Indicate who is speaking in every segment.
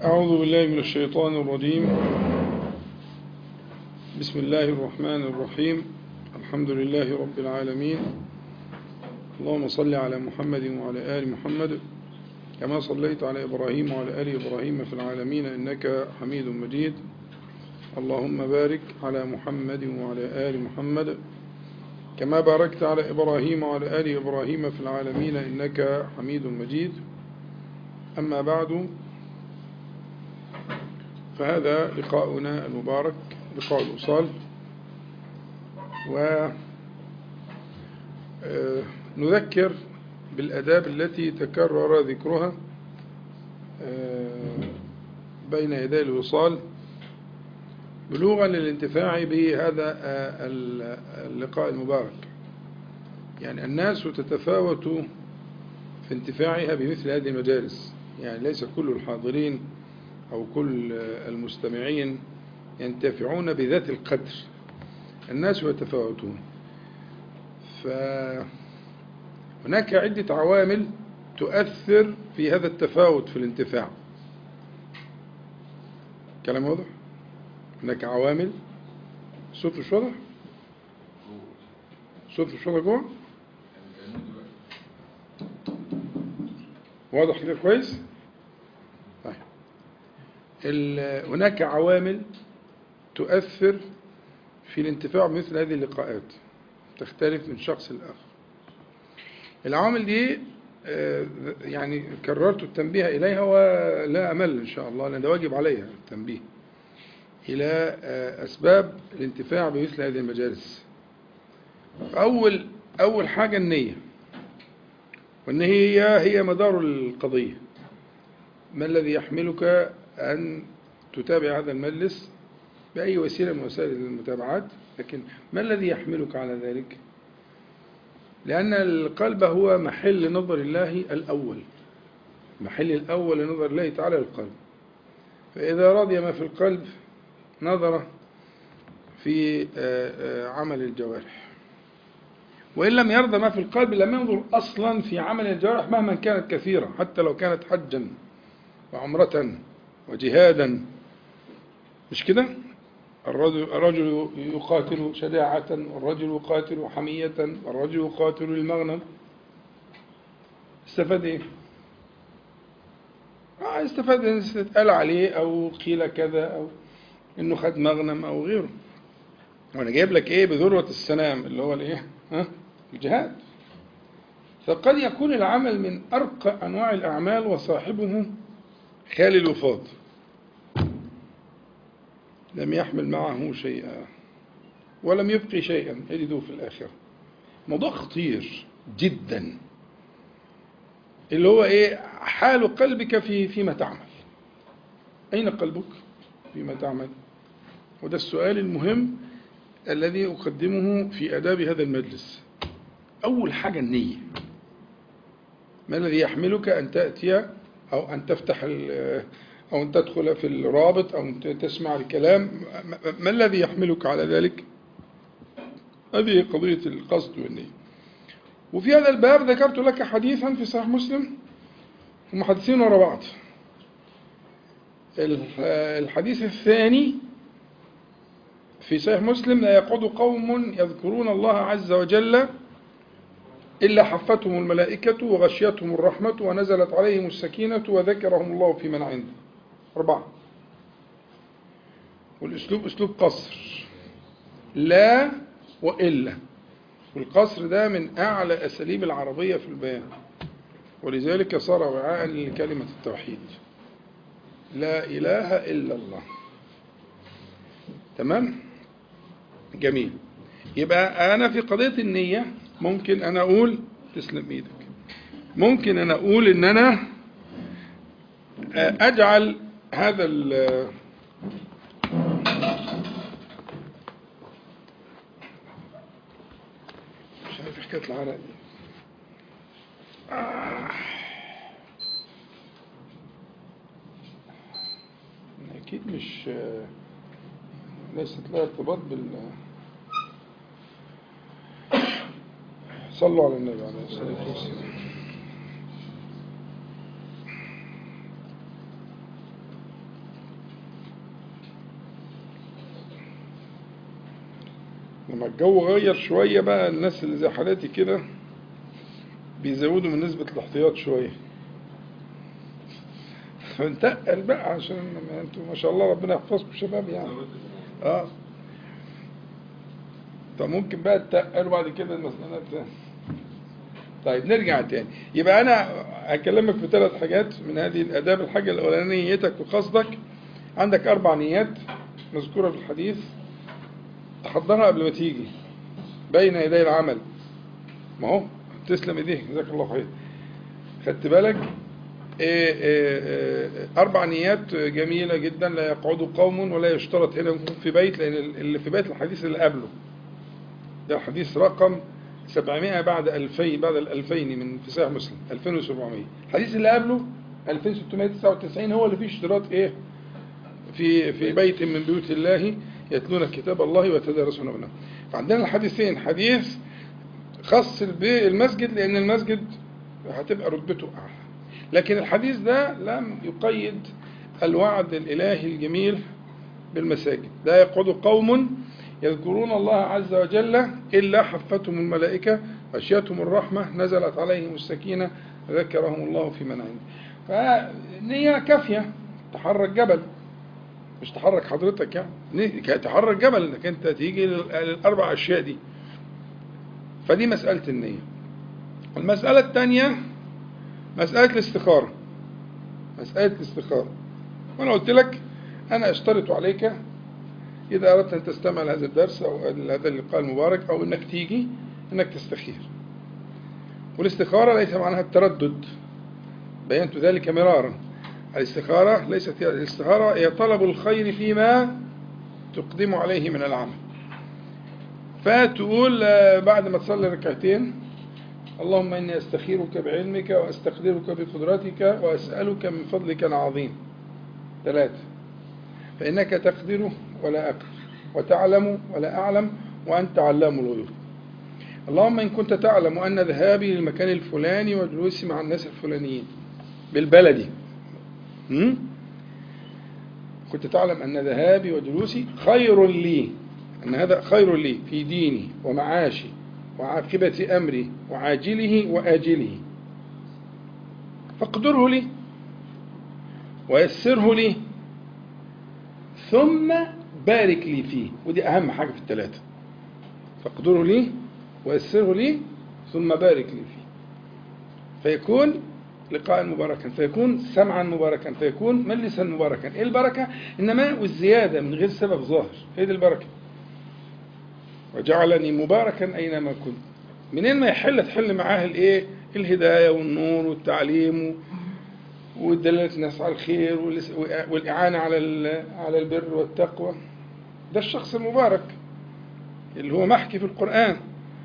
Speaker 1: أعوذ بالله من الشيطان الرجيم بسم الله الرحمن الرحيم الحمد لله رب العالمين اللهم صل على محمد وعلى آل محمد كما صليت على إبراهيم وعلى آل إبراهيم في العالمين إنك حميد مجيد اللهم بارك على محمد وعلى آل محمد كما باركت على إبراهيم وعلى آل إبراهيم في العالمين إنك حميد مجيد أما بعد فهذا لقاؤنا المبارك لقاء الأصال ونذكر بالأداب التي تكرر ذكرها بين يدي الوصال بلوغا للانتفاع بهذا اللقاء المبارك يعني الناس تتفاوت في انتفاعها بمثل هذه المجالس يعني ليس كل الحاضرين أو كل المستمعين ينتفعون بذات القدر الناس يتفاوتون فهناك عدة عوامل تؤثر في هذا التفاوت في الانتفاع كلام واضح هناك عوامل صوت مش واضح صوت مش واضح جوه واضح كده كويس طيب هناك عوامل تؤثر في الانتفاع بمثل هذه اللقاءات تختلف من شخص لآخر العوامل دي يعني كررت التنبيه إليها ولا أمل إن شاء الله لأن ده واجب عليها التنبيه إلى أسباب الانتفاع بمثل هذه المجالس أول أول حاجة النية والنية هي هي مدار القضية ما الذي يحملك أن تتابع هذا المجلس بأي وسيلة من وسائل المتابعات لكن ما الذي يحملك على ذلك لأن القلب هو محل نظر الله الأول محل الأول لنظر الله تعالى للقلب فإذا رضي ما في القلب نظر في عمل الجوارح وإن لم يرضى ما في القلب لم ينظر أصلا في عمل الجوارح مهما كانت كثيرة حتى لو كانت حجا وعمرة وجهادا مش كده الرجل, الرجل يقاتل شجاعة والرجل يقاتل حمية والرجل يقاتل المغنم استفاد ايه آه استفاد ان استتقال عليه او قيل كذا او انه خد مغنم او غيره وانا جايب لك ايه بذروة السنام اللي هو الايه ها الجهاد فقد يكون العمل من ارقى انواع الاعمال وصاحبه خالي الوفاض لم يحمل معه شيئا ولم يبقي شيئا يجده في الآخرة موضوع خطير جدا اللي هو ايه حال قلبك في فيما تعمل أين قلبك فيما تعمل وده السؤال المهم الذي أقدمه في آداب هذا المجلس أول حاجة النية ما الذي يحملك أن تأتي أو أن تفتح أو أن تدخل في الرابط أو أن تسمع الكلام ما الذي يحملك على ذلك هذه قضية القصد والنية وفي هذا الباب ذكرت لك حديثا في صحيح مسلم هم حديثين ورا بعض الحديث الثاني في صحيح مسلم لا يقعد قوم يذكرون الله عز وجل إلا حفتهم الملائكة وغشيتهم الرحمة ونزلت عليهم السكينة وذكرهم الله في من عنده أربعة والأسلوب أسلوب قصر لا وإلا والقصر ده من أعلى أساليب العربية في البيان ولذلك صار وعاء لكلمة التوحيد لا إله إلا الله تمام جميل يبقى أنا في قضية النية ممكن أنا أقول تسلم إيدك ممكن أنا أقول إن أنا أجعل هذا ال مش عارف حكاية العرق دي آه. أكيد مش ليست لها ارتباط بال صلوا على النبي عليه الصلاة والسلام لما الجو غير شوية بقى الناس اللي زي حالاتي كده بيزودوا من نسبة الاحتياط شوية فنتقل بقى عشان ما انتوا ما شاء الله ربنا يحفظكم شباب يعني اه فممكن بقى تتقل وبعد كده المسألة بتاع طيب نرجع تاني يبقى انا هكلمك في ثلاث حاجات من هذه الاداب الحاجه الاولانيه نيتك وقصدك عندك اربع نيات مذكوره في الحديث تحضرها قبل ما تيجي بين يدي العمل ما هو تسلم ايديك جزاك الله خير خدت بالك إيه إيه إيه اربع نيات جميله جدا لا يقعد قوم ولا يشترط هنا يكون في بيت لان اللي في بيت الحديث اللي قبله ده الحديث رقم 700 بعد 2000 بعد ال 2000 من في صحيح مسلم 2700 الحديث اللي قبله 2699 هو اللي فيه اشتراط ايه في في بيت من بيوت الله يتلون كتاب الله ويتدارسونه بينهم فعندنا الحديثين حديث خاص بالمسجد لان المسجد هتبقى رتبته اعلى لكن الحديث ده لم يقيد الوعد الالهي الجميل بالمساجد لا يقعد قوم يذكرون الله عز وجل إلا حفتهم الملائكة غشيتهم الرحمة نزلت عليهم السكينة ذكرهم الله في من عنده فنية كافية تحرك جبل مش تحرك حضرتك يعني تحرك جبل انك انت تيجي للاربع اشياء دي فدي مسألة النية المسألة الثانية مسألة الاستخارة مسألة الاستخارة وانا قلت لك انا اشترط عليك إذا أردت أن تستمع لهذا الدرس أو هذا اللقاء المبارك أو أنك تيجي أنك تستخير والاستخارة ليس معناها التردد بينت ذلك مرارا الاستخارة ليست الاستخارة هي طلب الخير فيما تقدم عليه من العمل فتقول بعد ما تصلي ركعتين اللهم إني أستخيرك بعلمك وأستقدرك بقدرتك وأسألك من فضلك العظيم ثلاثة فإنك تقدر ولا أقدر وتعلم ولا أعلم وأنت علام الغيوب اللهم إن كنت تعلم أن ذهابي للمكان الفلاني وجلوسي مع الناس الفلانيين بالبلدي م? كنت تعلم أن ذهابي وجلوسي خير لي أن هذا خير لي في ديني ومعاشي وعاقبة أمري وعاجله وآجله فاقدره لي ويسره لي ثم بارك لي فيه ودي أهم حاجة في الثلاثة فاقدره لي ويسره لي ثم بارك لي فيه فيكون لقاء مباركا فيكون سمعا مباركا فيكون مجلسا مباركا ايه البركة انما والزيادة من غير سبب ظاهر هي دي البركة وجعلني مباركا اينما كنت منين ما يحل تحل معاه الايه الهداية والنور والتعليم ودلالة الناس على الخير والإعانة على على البر والتقوى ده الشخص المبارك اللي هو محكي في القرآن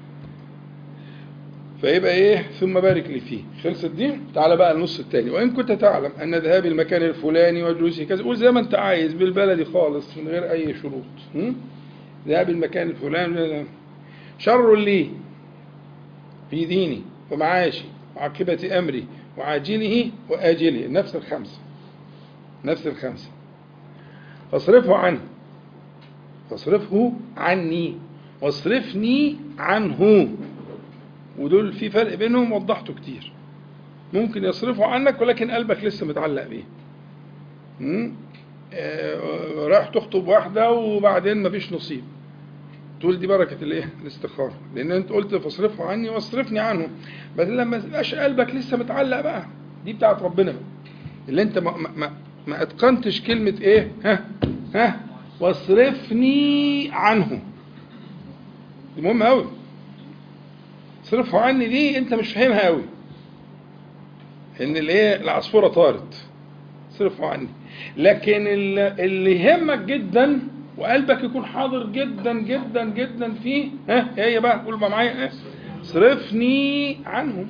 Speaker 1: فيبقى ايه ثم بارك لي فيه خلصت دي تعالى بقى النص الثاني وان كنت تعلم ان ذهابي المكان الفلاني وجلوسي كذا قول زي ما انت عايز بالبلدي خالص من غير اي شروط ذهابي المكان الفلاني شر لي في ديني ومعاشي وعاقبة امري وعاجله وآجله نفس الخمسة نفس الخمسة فاصرفه عنه فاصرفه عني واصرفني عنه ودول في فرق بينهم وضحته كتير ممكن يصرفوا عنك ولكن قلبك لسه متعلق بيه آه رايح تخطب واحدة وبعدين مفيش نصيب تقول دي بركة الايه الاستخارة لان انت قلت فاصرفه عني واصرفني عنه بس لما يبقاش قلبك لسه متعلق بقى دي بتاعت ربنا بقى اللي انت ما, ما, ما اتقنتش كلمة ايه ها ها واصرفني عنه دي مهمة قوي صرفه عني دي انت مش فاهمها قوي ان الايه العصفورة طارت صرفه عني لكن اللي يهمك جدا وقلبك يكون حاضر جدا جدا جدا فيه ها هي بقى قول بقى معايا ايه صرفني عنهم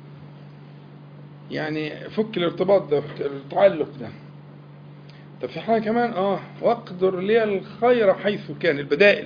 Speaker 1: يعني فك الارتباط ده التعلق ده طب في حاجه كمان اه واقدر لي الخير حيث كان البدائل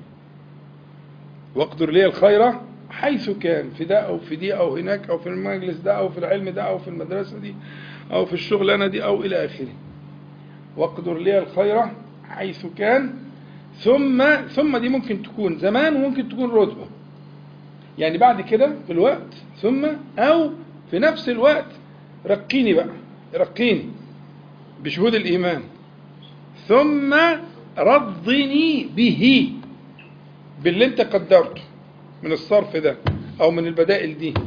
Speaker 1: واقدر لي الخير حيث كان في ده او في دي او هناك او في المجلس ده او في العلم ده او في المدرسه دي او في الشغلانه دي او الى اخره واقدر لي الخير حيث كان ثم ثم دي ممكن تكون زمان وممكن تكون رتبة يعني بعد كده في الوقت ثم أو في نفس الوقت رقيني بقى رقيني بشهود الإيمان ثم رضني به باللي انت قدرته من الصرف ده او من البدائل دي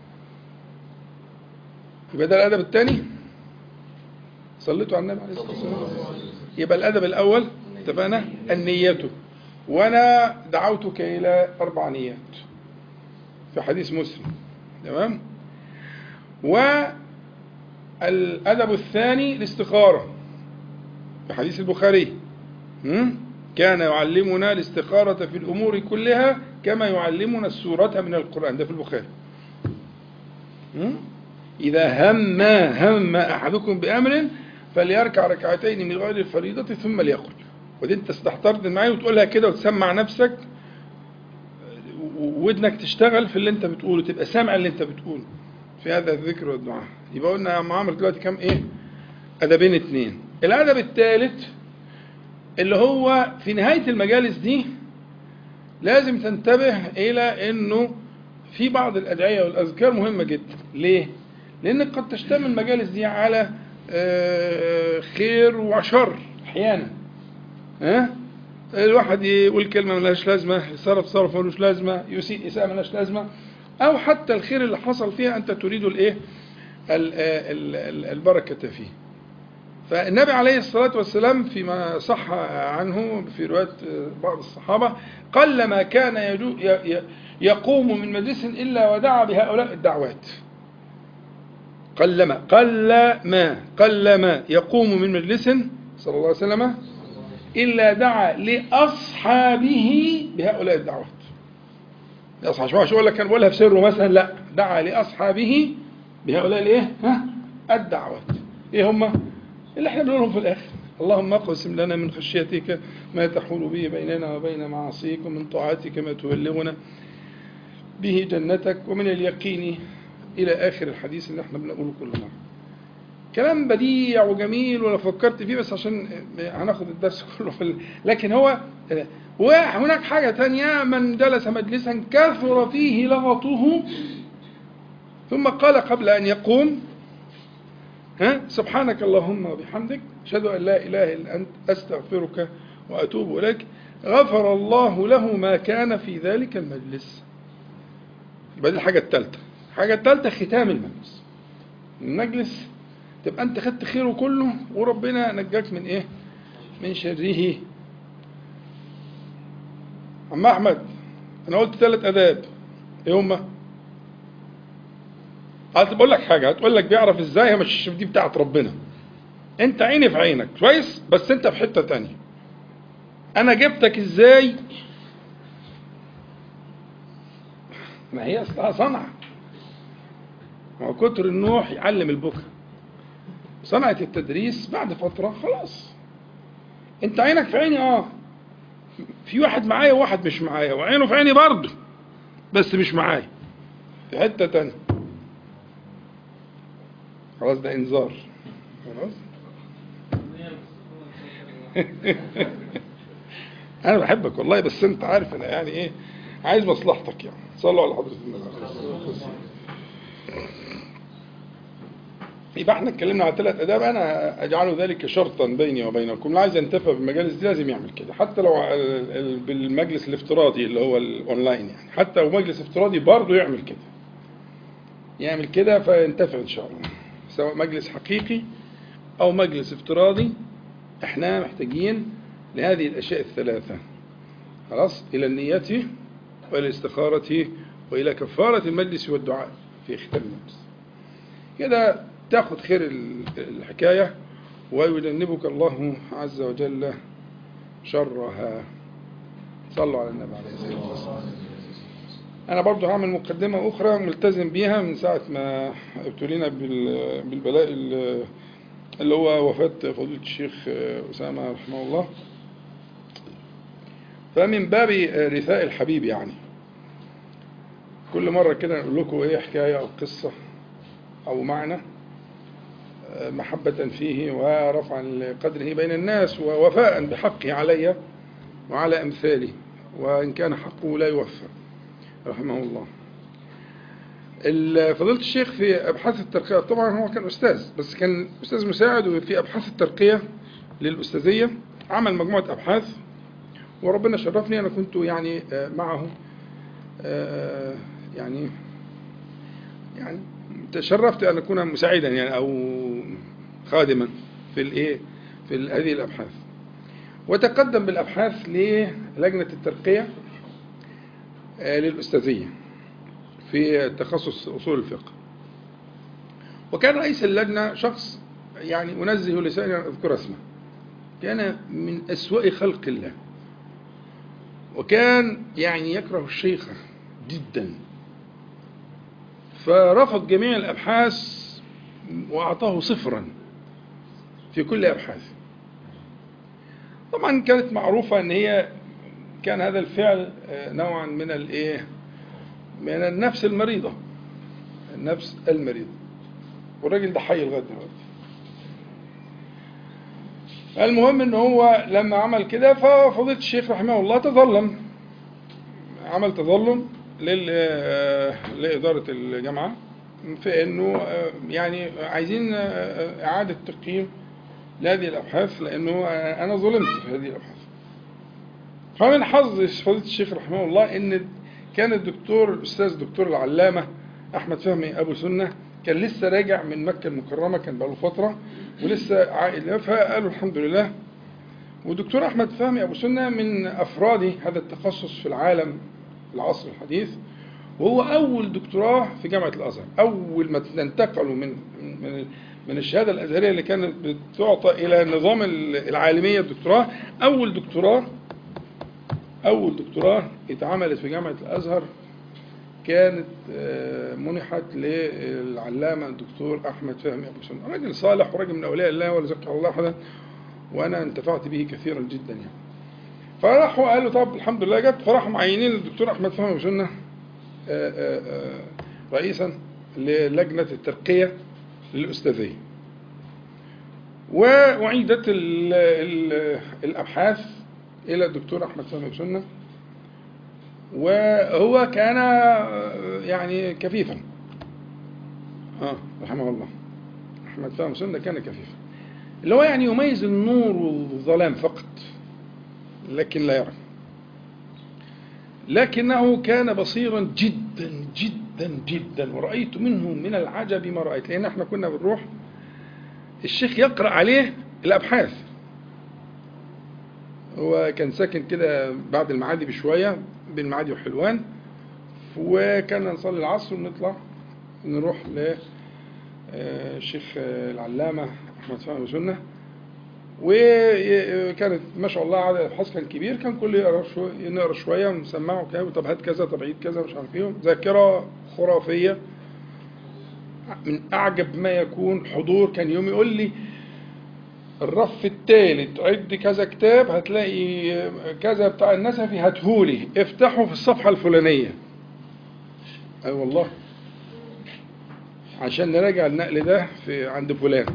Speaker 1: يبقى ده الادب الثاني صليتوا على النبي عليه الصلاه والسلام يبقى الادب الاول اتفقنا النية وانا دعوتك الى اربع نيات في حديث مسلم تمام والادب الثاني الاستخاره في حديث البخاري م? كان يعلمنا الاستخارة في الأمور كلها كما يعلمنا السورة من القرآن ده في البخاري م? إذا هم هم أحدكم بأمر فليركع ركعتين من غير الفريضة ثم ليقل ودي انت استحضرت معايا وتقولها كده وتسمع نفسك ودنك تشتغل في اللي انت بتقوله تبقى سامع اللي انت بتقوله في هذا الذكر والدعاء يبقى قلنا يا عم عمرو دلوقتي كام ايه ادبين اتنين الادب الثالث اللي هو في نهاية المجالس دي لازم تنتبه إلى أنه في بعض الأدعية والأذكار مهمة جدا ليه؟ لأنك قد تشتمل المجالس دي على خير وشر أحيانا ها؟ الواحد يقول كلمة ملهاش لازمة يصرف صرف ملوش لازمة يسيء إساءة ملهاش لازمة أو حتى الخير اللي حصل فيها أنت تريد الإيه؟ البركة فيه فالنبي عليه الصلاة والسلام فيما صح عنه في رواية بعض الصحابة قل ما كان يقوم من مجلس إلا ودعا بهؤلاء الدعوات قل ما قل ما قل ما يقوم من مجلس صلى الله عليه وسلم إلا دعا لأصحابه بهؤلاء الدعوات أصحاب مش أقول لك كان بقولها في سره مثلا لا دعا لأصحابه بهؤلاء الإيه ها الدعوات إيه هم اللي احنا بنقولهم في الآخر اللهم اقسم لنا من خشيتك ما تحول به بيننا وبين معاصيك ومن طاعتك ما تبلغنا به جنتك ومن اليقين إلى آخر الحديث اللي احنا بنقوله كل مرة كلام بديع وجميل ولا فكرت فيه بس عشان هناخد الدرس كله في ال... لكن هو وهناك حاجة تانية من جلس مجلسا كثر فيه لغطه ثم قال قبل أن يقوم ها سبحانك اللهم وبحمدك أشهد أن لا إله إلا أنت أستغفرك وأتوب إليك غفر الله له ما كان في ذلك المجلس يبقى دي الحاجة الثالثة الحاجة الثالثة ختام المجلس المجلس تبقى أنت خدت خيره كله وربنا نجاك من إيه من شره عم أحمد أنا قلت ثلاث آداب إيه هما؟ بقول لك حاجة هتقول لك بيعرف ازاي هي مش دي بتاعت ربنا انت عيني في عينك كويس بس انت في حتة تانية انا جبتك ازاي ما هي اصلها صنعة ما كتر النوح يعلم البكا صنعة التدريس بعد فترة خلاص انت عينك في عيني اه في واحد معايا وواحد مش معايا وعينه في عيني برضه بس مش معايا في حتة تانية خلاص ده انذار خلاص انا بحبك والله بس انت عارف انا يعني ايه عايز مصلحتك يعني صلوا على حضرة النبي يبقى احنا اتكلمنا على ثلاث اداب انا اجعل ذلك شرطا بيني وبينكم اللي عايز ينتفع بالمجالس دي لازم يعمل كده حتى لو بالمجلس الافتراضي اللي هو الاونلاين يعني حتى لو مجلس افتراضي برضه يعمل كده يعمل كده فينتفع ان شاء الله سواء مجلس حقيقي أو مجلس افتراضي احنا محتاجين لهذه الأشياء الثلاثة خلاص إلى النية وإلى الاستخارة وإلى كفارة المجلس والدعاء في ختام المجلس كده تاخد خير الحكاية ويجنبك الله عز وجل شرها صلوا على النبي عليه الصلاة والسلام أنا برضو هعمل مقدمة أخرى ملتزم بيها من ساعة ما ابتلينا بالبلاء اللي هو وفاة فضيلة الشيخ أسامة رحمه الله فمن باب رثاء الحبيب يعني كل مرة كده نقول لكم إيه حكاية أو قصة أو معنى محبة فيه ورفعا لقدره بين الناس ووفاء بحقه علي وعلى أمثاله وإن كان حقه لا يوفى رحمه الله ال- فضيلة الشيخ في أبحاث الترقية طبعا هو كان أستاذ بس كان أستاذ مساعد وفي أبحاث الترقية للأستاذية عمل مجموعة أبحاث وربنا شرفني أنا كنت يعني آه، معه آه، يعني يعني تشرفت أن أكون مساعدا يعني أو خادما في الإيه في ال- هذه الأبحاث وتقدم بالأبحاث للجنة الترقية آه، للأستاذية في تخصص أصول الفقه وكان رئيس اللجنة شخص يعني أنزه لساني أن أذكر اسمه كان من أسوأ خلق الله وكان يعني يكره الشيخة جدا فرفض جميع الأبحاث وأعطاه صفرا في كل أبحاثه طبعا كانت معروفة أن هي كان هذا الفعل آه، نوعا من الإيه من النفس المريضة النفس المريضة والراجل ده حي لغاية دلوقتي المهم ان هو لما عمل كده ففضيلة الشيخ رحمه الله تظلم عمل تظلم لل لإدارة الجامعة في انه آه، يعني عايزين آه، اعادة تقييم لهذه الابحاث لانه آه، انا ظلمت في هذه الابحاث فمن حظ فضيلة الشيخ رحمه الله ان كان الدكتور الاستاذ الدكتور العلامة احمد فهمي ابو سنة كان لسه راجع من مكة المكرمة كان بقاله فترة ولسه عائد فقالوا الحمد لله والدكتور احمد فهمي ابو سنة من افراد هذا التخصص في العالم في العصر الحديث وهو اول دكتوراه في جامعة الازهر اول ما انتقلوا من من من الشهادة الازهرية اللي كانت بتعطى الى النظام العالمية الدكتوراه اول دكتوراه أول دكتوراه اتعملت في جامعة الأزهر كانت آه، منحت للعلامة الدكتور أحمد فهمي أبو سنة راجل صالح وراجل من أولياء الله ولا زكى الله أحدا وأنا انتفعت به كثيرا جدا يعني فراحوا قالوا طب الحمد لله جت فراحوا معينين الدكتور أحمد فهمي أبو سنة آه، آه، آه، رئيسا للجنة الترقية للأستاذية وأعيدت ال- ال- الأبحاث إلى الدكتور أحمد فهمي أبو سنة وهو كان آه، يعني كفيفا آه رحمه الله أحمد فهمي أبو سنة كان كفيفا اللي هو يعني يميز النور والظلام فقط لكن لا يرى لكنه كان بصيرا جدا جدا جدا ورأيت منه من العجب ما رأيت لأن احنا كنا بنروح الشيخ يقرأ عليه الأبحاث هو كان ساكن كده بعد المعادي بشوية بين المعادي وحلوان وكان نصلي العصر ونطلع نروح للشيخ العلامة أحمد فهمي أبو سنة وكانت ما شاء الله عدد الابحاث كان كبير كان كل يقرا شويه نقرا شويه ونسمعه كده طب هات كذا طب عيد كذا مش عارف ايه ذاكره خرافيه من اعجب ما يكون حضور كان يوم يقول لي الرف الثالث عد كذا كتاب هتلاقي كذا بتاع النسفي هاتهولي افتحه في الصفحه الفلانيه اي أيوة والله عشان نراجع النقل ده في عند فلان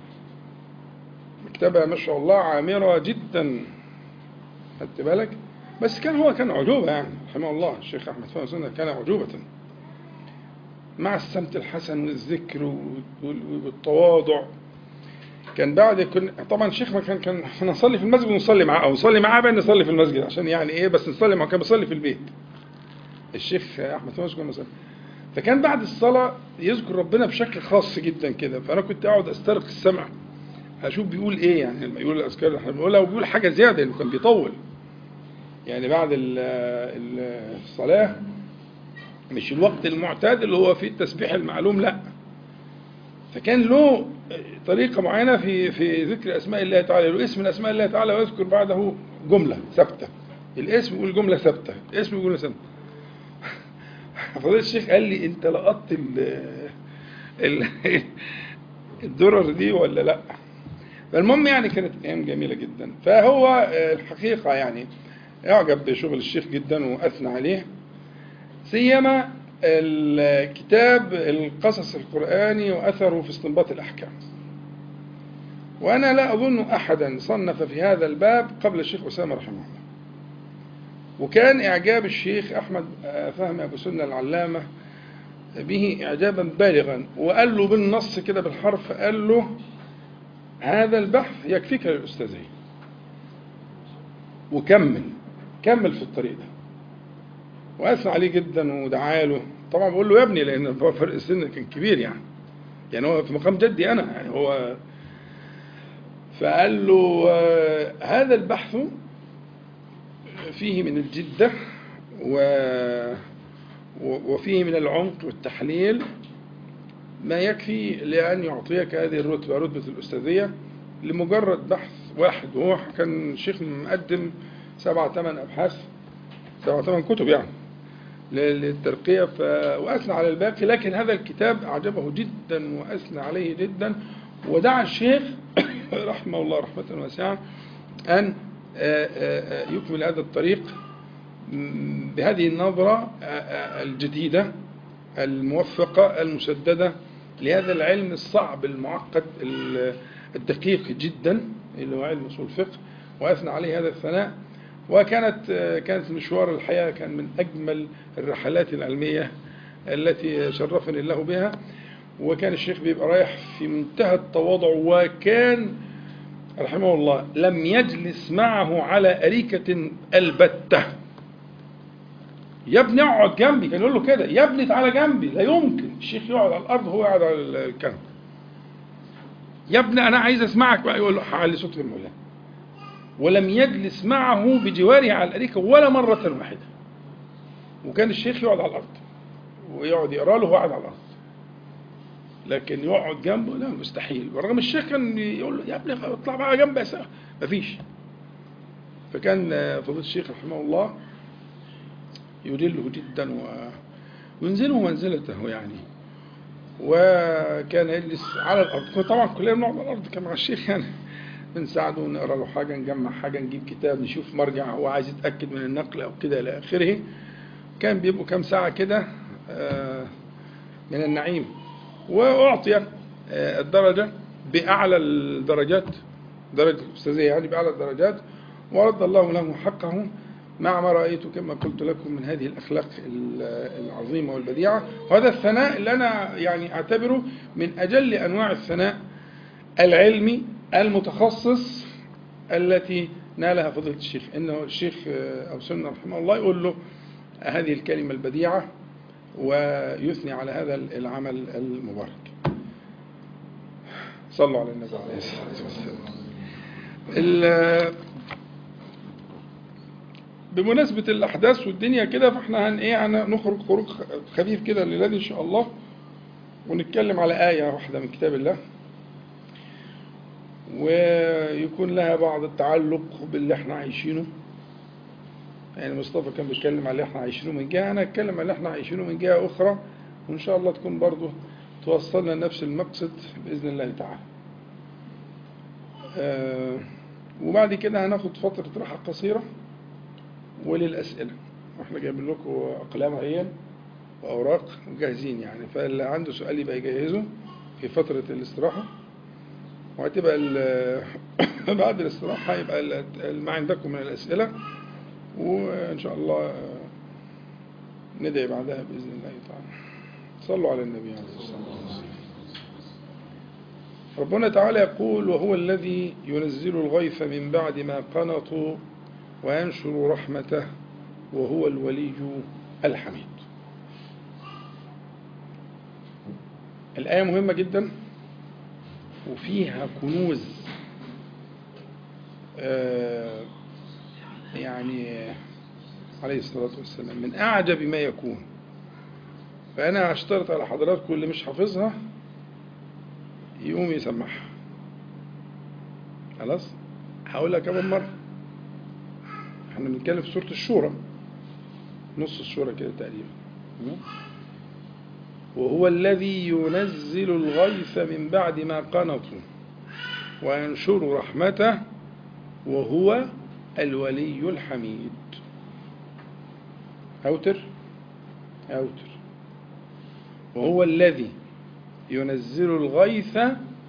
Speaker 1: مكتبة ما شاء الله عامرة جدا خدت بالك بس كان هو كان عجوبة يعني رحمه الله الشيخ أحمد فهمي سنة كان عجوبة مع السمت الحسن والذكر وال- والتواضع كان بعد كن طبعا الشيخ ما كان كان احنا نصلي في المسجد ونصلي معاه او نصلي معاه بقى نصلي في المسجد عشان يعني ايه بس نصلي معاه كان بيصلي في البيت الشيخ احمد فهمي كان بيصلي فكان بعد الصلاة يذكر ربنا بشكل خاص جدا كده فأنا كنت أقعد أسترق السمع أشوف بيقول إيه يعني لما يقول الأذكار اللي احنا بنقولها وبيقول حاجة زيادة لأنه كان بيطول يعني بعد ال- ال- الصلاة مش الوقت المعتاد اللي هو فيه التسبيح المعلوم لا فكان له طريقة معينة في في ذكر أسماء الله تعالى له اسم من أسماء الله تعالى ويذكر بعده جملة ثابتة الاسم يقول جملة ثابتة الاسم يقول جملة ثابتة فضيلة الشيخ قال لي انت لقطت ال ال الدرر دي ولا لا فالمهم يعني كانت ايام جميله جدا فهو الحقيقه يعني اعجب بشغل الشيخ جدا واثنى عليه سيما الكتاب القصص القراني واثره في استنباط الاحكام وانا لا اظن احدا صنف في هذا الباب قبل الشيخ اسامه رحمه الله وكان إعجاب الشيخ أحمد فهمي أبو سنة العلامة به إعجابا بالغا وقال له بالنص كده بالحرف قال له هذا البحث يكفيك للأستاذية وكمل كمل في الطريق ده وأثنى عليه جدا ودعا له طبعا بقول له يا ابني لأن فرق السن كان كبير يعني يعني هو في مقام جدي أنا يعني هو فقال له هذا البحث فيه من الجدة و وفيه من العمق والتحليل ما يكفي لأن يعطيك هذه الرتبة رتبة الأستاذية لمجرد بحث واحد وهو كان الشيخ مقدم سبعة ثمان أبحاث سبعة ثمان كتب يعني للترقية ف... وأثنى على الباقي لكن هذا الكتاب أعجبه جدا وأثنى عليه جدا ودعا الشيخ رحمه الله رحمة واسعة أن يكمل هذا الطريق بهذه النظرة الجديدة الموفقة المسددة لهذا العلم الصعب المعقد الدقيق جدا اللي هو علم اصول الفقه واثنى عليه هذا الثناء وكانت كانت مشوار الحياه كان من اجمل الرحلات العلميه التي شرفني الله بها وكان الشيخ بيبقى رايح في منتهى التواضع وكان رحمه الله لم يجلس معه على أريكة البتة يا ابني اقعد جنبي كان يقول له كده يا ابني تعالى جنبي لا يمكن الشيخ يقعد على الارض وهو قاعد على الكنبه يا ابني انا عايز اسمعك بقى يقول له علي صوت المولى ولم يجلس معه بجواره على الاريكه ولا مره واحده وكان الشيخ يقعد على الارض ويقعد يقرا له وهو قاعد على الارض لكن يقعد جنبه لا مستحيل ورغم الشيخ كان يقول له يا ابني اطلع بقى جنبي يا مفيش فكان فضيله الشيخ رحمه الله يجله جدا و... وينزله منزلته يعني وكان يجلس على الارض طبعا كلنا بنقعد على الارض كان مع الشيخ يعني بنساعده نقرا له حاجه نجمع حاجه نجيب كتاب نشوف مرجع هو عايز يتاكد من النقل او كده الى اخره كان بيبقوا كام ساعه كده من النعيم واعطي الدرجه باعلى الدرجات درجه الاستاذيه يعني باعلى الدرجات ورد الله له حقه مع ما رأيت كما قلت لكم من هذه الأخلاق العظيمة والبديعة وهذا الثناء اللي أنا يعني أعتبره من أجل أنواع الثناء العلمي المتخصص التي نالها فضيلة الشيخ إنه الشيخ أبو سنة رحمه الله يقول له هذه الكلمة البديعة ويثني على هذا العمل المبارك صلوا على النبي عليه الصلاة والسلام بمناسبة الأحداث والدنيا كده فاحنا هن إيه هنخرج خروج خفيف كده الليلة دي إن شاء الله ونتكلم على آية واحدة من كتاب الله ويكون لها بعض التعلق باللي احنا عايشينه يعني مصطفى كان بيتكلم على اللي احنا عايشينه من جهة أنا أتكلم على اللي احنا عايشينه من جهة أخرى وإن شاء الله تكون برضه توصلنا لنفس المقصد بإذن الله تعالى. آه وبعد كده هناخد فترة راحة قصيرة وللأسئلة واحنا جايبين لكم أقلام عين وأوراق وجاهزين يعني فاللي عنده سؤال يبقى يجهزه في فترة الاستراحة وهتبقى بعد الاستراحة يبقى ما عندكم من الأسئلة وإن شاء الله ندعي بعدها بإذن الله تعالى صلوا على النبي عليه الصلاة والسلام ربنا تعالى يقول وهو الذي ينزل الغيث من بعد ما قنطوا وينشر رحمته وهو الولي الحميد الآية مهمة جدا وفيها كنوز آه يعني عليه الصلاة والسلام من أعجب ما يكون فأنا أشترط على حضراتكم اللي مش حافظها يقوم يسمعها خلاص هقولها كمان مرة احنا بنتكلم في سورة الشورى نص السورة كده تقريبا وهو الذي ينزل الغيث من بعد ما قنطوا وينشر رحمته وهو الولي الحميد أوتر أوتر وهو الذي ينزل الغيث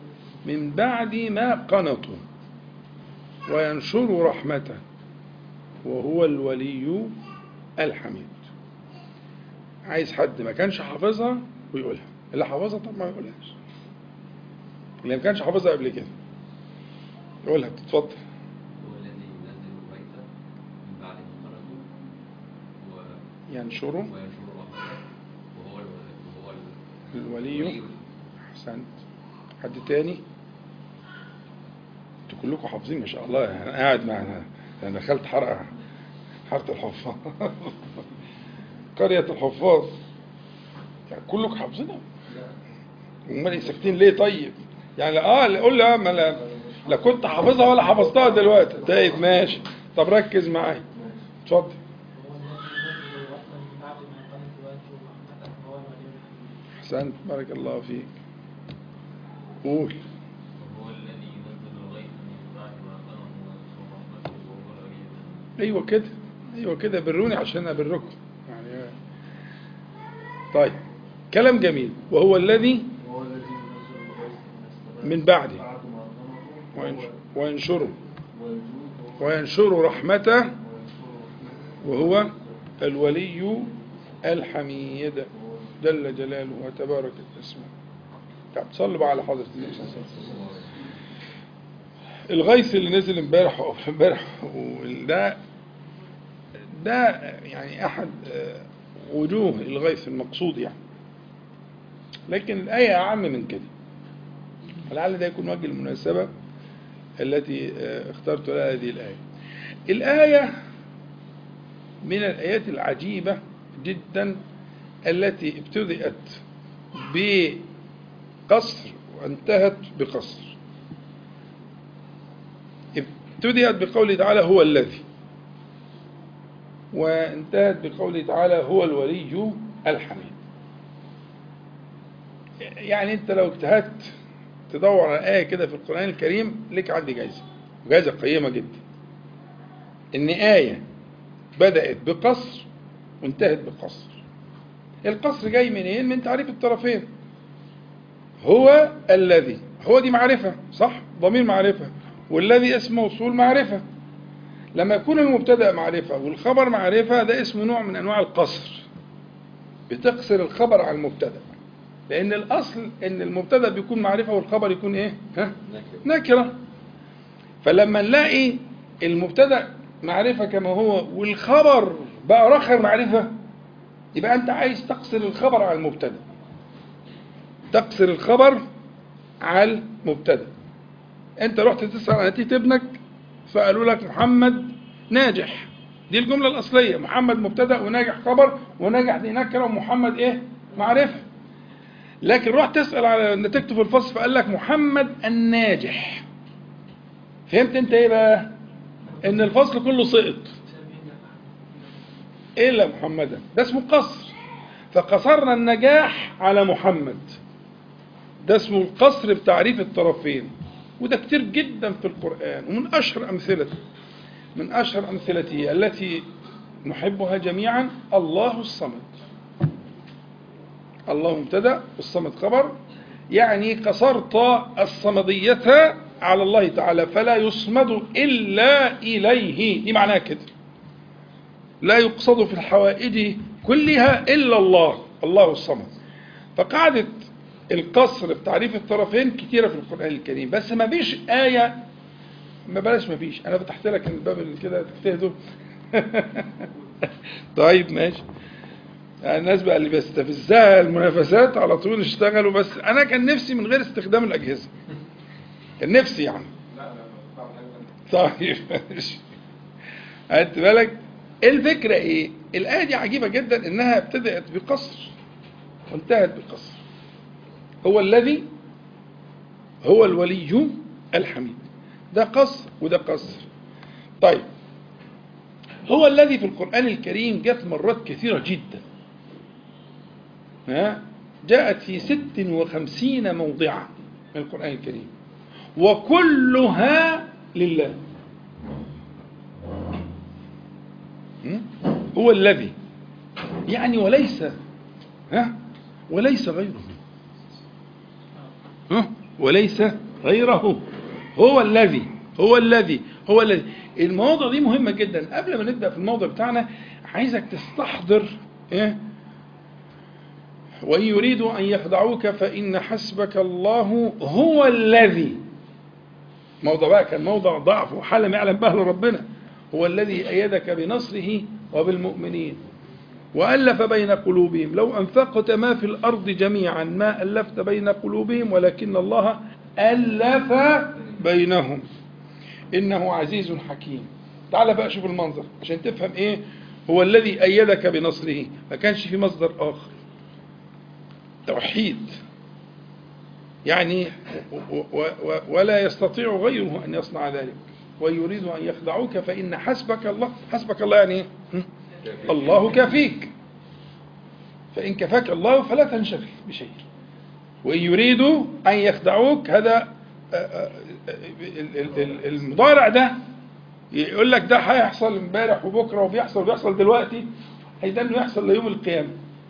Speaker 1: من بعد ما قنطوا وينشر رحمته وهو الولي الحميد عايز حد ما كانش حافظها ويقولها اللي حافظها طب ما يقولهاش اللي ما كانش حافظها قبل كده يقولها تتفضل
Speaker 2: هو الذي ينزل الغيث من بعد ما خرجوا و-
Speaker 1: ينشره
Speaker 2: وينشر رحمته وهو ال- وهو ال-
Speaker 1: الولي احسنت حد تاني انتوا كلكم حافظين ما شاء الله انا قاعد معنا انا دخلت حرقه حاره الحفاظ قريه الحفاظ يعني كلكم حافظينها امال إيه ساكتين ليه طيب يعني اه قول لي اه ما لا, لا كنت حافظها ولا حفظتها دلوقتي طيب ماشي طب ركز معايا اتفضل
Speaker 3: هو الذي ينزل الرحمة من بعد ما قامت الواجب ورحمته هو الولي الحميد
Speaker 1: احسنت بارك الله فيك قول
Speaker 2: وهو الذي ينزل الغيث من بعد ما قنطوا وينشر رحمته وهو الولي الحميد
Speaker 1: ايوه كده ايوه كده بروني عشان ابركم يعني طيب كلام جميل وهو الذي
Speaker 4: وهو الذي ينزل الغيث من السماء
Speaker 1: من بعد
Speaker 4: بعد ما قنطوا
Speaker 1: وينش- وينشره
Speaker 4: والجود وهو-
Speaker 1: وينشر رحمته
Speaker 4: وينشر رحمته
Speaker 1: وهو الولي الحميد جل جلاله وتبارك اسمه طب صلوا بقى على حضرة النبي صلى الله عليه وسلم الغيث اللي نزل امبارح وأول امبارح وده ده يعني احد آه، وجوه الغيث المقصود يعني لكن الآية أعم من كده ولعل ده يكون وجه المناسبة التي آه، اخترت لها هذه الآية الآية من الآيات العجيبة جدا التي ابتدأت بقصر وانتهت بقصر ابتدأت بقوله تعالى هو الذي وانتهت بقوله تعالى هو الولي الحميد يعني انت لو اجتهدت تدور على آية كده في القرآن الكريم لك عندي جايزة جايزة قيمة جدا ان آية بدأت بقصر وانتهت بقصر القصر جاي منين من تعريف الطرفين هو الذي هو دي معرفة صح ضمير معرفة والذي اسم موصول معرفة لما يكون المبتدأ معرفة والخبر معرفة ده اسمه نوع من أنواع القصر بتقصر الخبر على المبتدأ لأن الأصل إن المبتدأ بيكون معرفة والخبر يكون إيه؟ ها؟ نكرة فلما نلاقي المبتدأ معرفة كما هو والخبر بقى رخر معرفة يبقى أنت عايز تقصر الخبر على المبتدأ تقصر الخبر على المبتدأ أنت رحت تسأل عن نتيجة ابنك فقالوا لك محمد ناجح دي الجملة الأصلية محمد مبتدأ وناجح خبر وناجح دي نكرة ومحمد إيه معرفة لكن رحت تسأل على نتيجته في الفصل فقال لك محمد الناجح فهمت انت ايه بقى ان الفصل كله سقط الا محمدا ده اسمه قصر فقصرنا النجاح على محمد ده اسمه القصر بتعريف الطرفين وده كتير جدا في القرآن ومن أشهر أمثلته من أشهر أمثلته التي نحبها جميعا الله الصمد الله مبتدا والصمد خبر يعني قصرت الصمدية على الله تعالى فلا يصمد إلا إليه دي معناها كده لا يقصد في الحوائج كلها إلا الله الله الصمد فقاعدة القصر بتعريف الطرفين كتيرة في القرآن الكريم بس ما فيش آية ما بلاش ما فيش أنا فتحت لك الباب اللي كده تجتهدوا طيب ماشي يعني الناس بقى اللي بيستفزها المنافسات على طول اشتغلوا بس أنا كان نفسي من غير استخدام الأجهزة كان نفسي يعني طيب ماشي خدت بالك الفكرة ايه الآية دي عجيبة جدا انها ابتدأت بقصر وانتهت بقصر هو الذي هو الولي الحميد ده قصر وده قصر طيب هو الذي في القرآن الكريم جاءت مرات كثيرة جدا ها جاءت في ست وخمسين موضعا من القرآن الكريم وكلها لله م? هو الذي يعني وليس ها وليس غيره ها وليس غيره هو الذي هو الذي هو الذي المواضع دي مهمة جدا قبل ما نبدأ في الموضوع بتاعنا عايزك تستحضر إيه وإن يريدوا أن يخدعوك فإن حسبك الله هو الذي موضع بقى كان موضع ضعف وحالة ما يعلم به إلا ربنا هو الذي أيدك بنصره وبالمؤمنين وألف بين قلوبهم لو أنفقت ما في الأرض جميعا ما ألفت بين قلوبهم ولكن الله ألف بينهم إنه عزيز حكيم تعال بقى شوف المنظر عشان تفهم إيه هو الذي أيدك بنصره ما كانش في مصدر آخر توحيد يعني و- و- و- ولا يستطيع غيره أن يصنع ذلك ويريد أن يخدعوك فإن حسبك الله حسبك الله يعني إيه؟ هم؟ الله كافيك فإن كفاك الله فلا تنشغل بشيء وإن يريدوا أن يخدعوك هذا آه، آه، ال- ال- ال- المضارع ده يقول لك ده هيحصل امبارح وبكره وبيحصل وبيحصل دلوقتي هيدا انه يحصل ليوم القيامه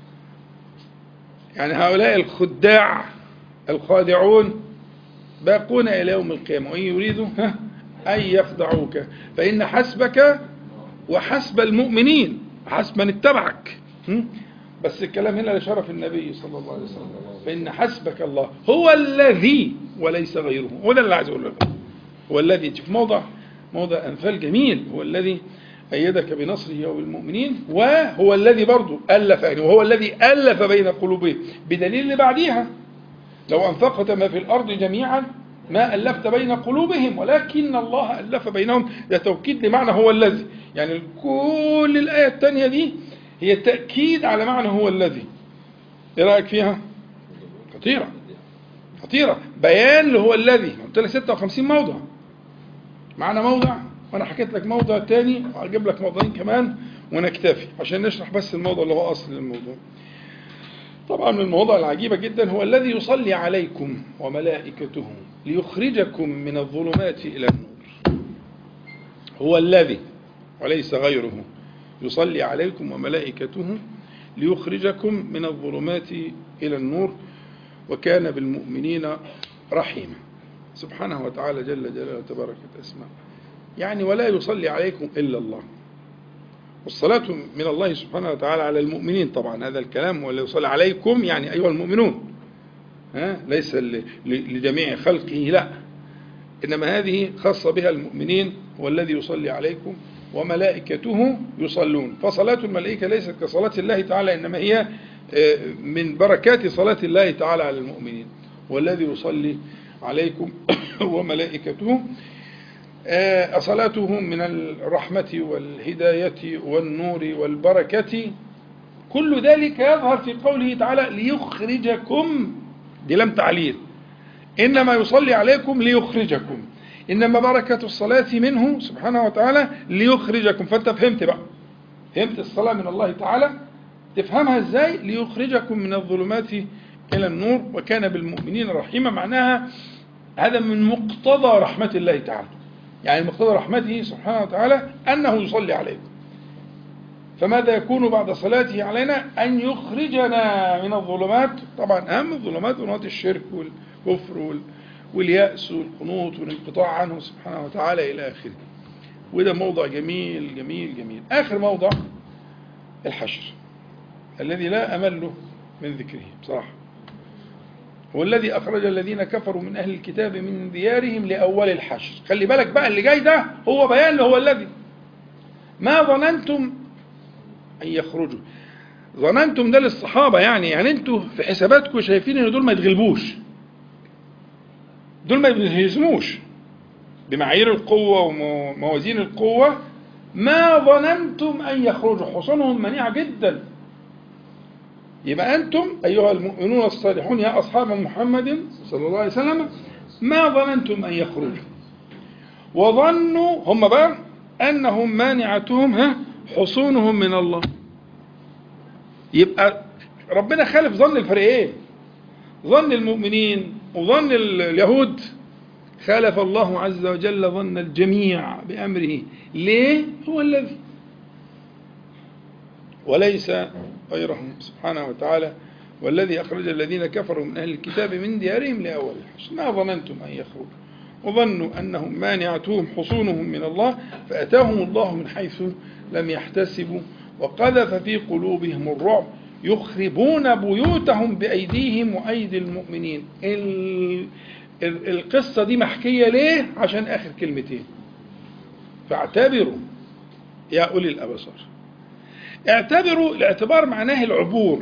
Speaker 1: يعني هؤلاء الخداع الخادعون باقون الى يوم القيامه وان يريدوا ها، ان يخدعوك فان حسبك وحسب المؤمنين حسب من اتبعك هم؟ بس الكلام هنا لشرف النبي صلى الله عليه وسلم فإن حسبك الله هو الذي وليس غيره هو ده اللي عايز أقوله لك هو الذي في موضع موضع أنفال جميل هو الذي أيدك بنصره وبالمؤمنين وهو الذي برضه ألف يعني وهو الذي ألف بين قلوبهم بدليل اللي بعديها لو أنفقت ما في الأرض جميعا ما ألفت بين قلوبهم ولكن الله ألف بينهم ده توكيد لمعنى هو الذي يعني كل الآية الثانية دي هي تأكيد على معنى هو الذي إيه رأيك فيها؟ خطيرة خطيرة بيان اللي هو الذي قلت لك 56 موضع معنا موضع وأنا حكيت لك موضع تاني وهجيب لك موضعين كمان ونكتفي عشان نشرح بس الموضوع اللي هو أصل الموضوع طبعا من المواضع العجيبة جدا هو الذي يصلي عليكم وملائكته ليخرجكم من الظلمات إلى النور هو الذي وليس غيره يصلي عليكم وملائكته ليخرجكم من الظلمات إلى النور وكان بالمؤمنين رحيما سبحانه وتعالى جل جلاله وتباركت أسماء يعني ولا يصلي عليكم إلا الله والصلاة من الله سبحانه وتعالى على المؤمنين طبعا هذا الكلام ولا يصلي عليكم يعني أيها المؤمنون ها ليس ل- ل- لجميع خلقه لا إنما هذه خاصة بها المؤمنين هو الذي يصلي عليكم وملائكته يصلون فصلاة الملائكة ليست كصلاة الله تعالى إنما هي آه، من بركات صلاة الله تعالى على المؤمنين والذي يصلي عليكم وملائكته آه، صلاته من الرحمة والهداية والنور والبركة كل ذلك يظهر في قوله تعالى ليخرجكم دي لم تعليل إنما يصلي عليكم ليخرجكم إنما بركة الصلاة منه سبحانه وتعالى ليخرجكم فأنت فهمت بقى فهمت الصلاة من الله تعالى تفهمها إزاي ليخرجكم من الظلمات إلى النور وكان بالمؤمنين رحيما معناها هذا من مقتضى رحمة الله تعالى يعني مقتضى رحمته سبحانه وتعالى أنه يصلي عليكم فماذا يكون بعد صلاته علينا أن يخرجنا من الظلمات طبعا أهم الظلمات ظلمات الشرك والكفر وال- واليأس والقنوط والانقطاع عنه سبحانه وتعالى إلى آخره وده موضع جميل جميل جميل آخر موضع الحشر الذي لا أمل من ذكره بصراحة هو الذي أخرج الذين كفروا من أهل الكتاب من ديارهم لأول الحشر خلي بالك بقى اللي جاي ده هو بيان هو الذي ما ظننتم أن يخرجوا ظننتم ده للصحابة يعني يعني انتوا في حساباتكم شايفين ان دول ما يتغلبوش دول ما يهزموش بمعايير القوة وموازين القوة ما ظننتم أن يخرجوا حصونهم منيعة جدا يبقى أنتم أيها المؤمنون الصالحون يا أصحاب محمد صلى الله عليه وسلم ما ظننتم أن يخرجوا وظنوا هم بقى أنهم مانعتهم ها حصونهم من الله يبقى ربنا خالف ظن الفريقين ظن المؤمنين وظن ال- اليهود خالف الله عز وجل ظن الجميع بأمره ليه هو الذي وليس غيره سبحانه وتعالى والذي أخرج الذين كفروا من أهل الكتاب من ديارهم لأول الحشر ما ظننتم أن يخرجوا وظنوا أنهم مانعتهم حصونهم من الله فأتاهم الله من حيث لم يحتسبوا وقذف في قلوبهم الرعب يخربون بيوتهم بأيديهم وأيدي المؤمنين ال... ال... القصة دي محكية ليه؟ عشان آخر كلمتين فاعتبروا يا أولي الأبصار اعتبروا الاعتبار معناه العبور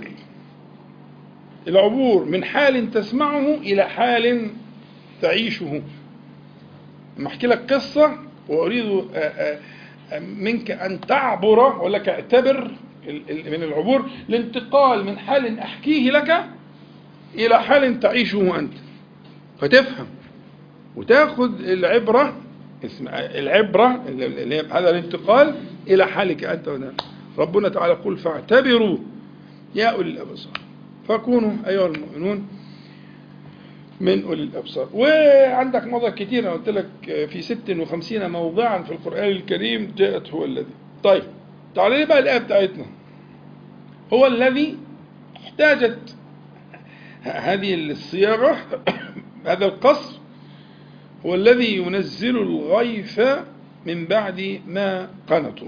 Speaker 1: العبور من حال تسمعه إلى حال تعيشه لما أحكي لك قصة وأريد آه، آه، آه، منك أن تعبر ولك اعتبر ال- ال- من العبور الانتقال من حال أحكيه لك إلى حال تعيشه أنت فتفهم وتاخذ العبرة اسم العبرة اللي هي هذا الانتقال إلى حالك أنت وده. ربنا تعالى يقول فاعتبروا يا أولي الأبصار فكونوا أيها المؤمنون من أولي الأبصار وعندك مواضع كتير أنا قلت لك في 56 موضعا في القرآن الكريم جاءت هو الذي طيب تعالى لي بقى الآية بتاعتنا هو الذي احتاجت هذه الصياغة هذا القصر هو الذي ينزل الغيث من بعد ما قنطوا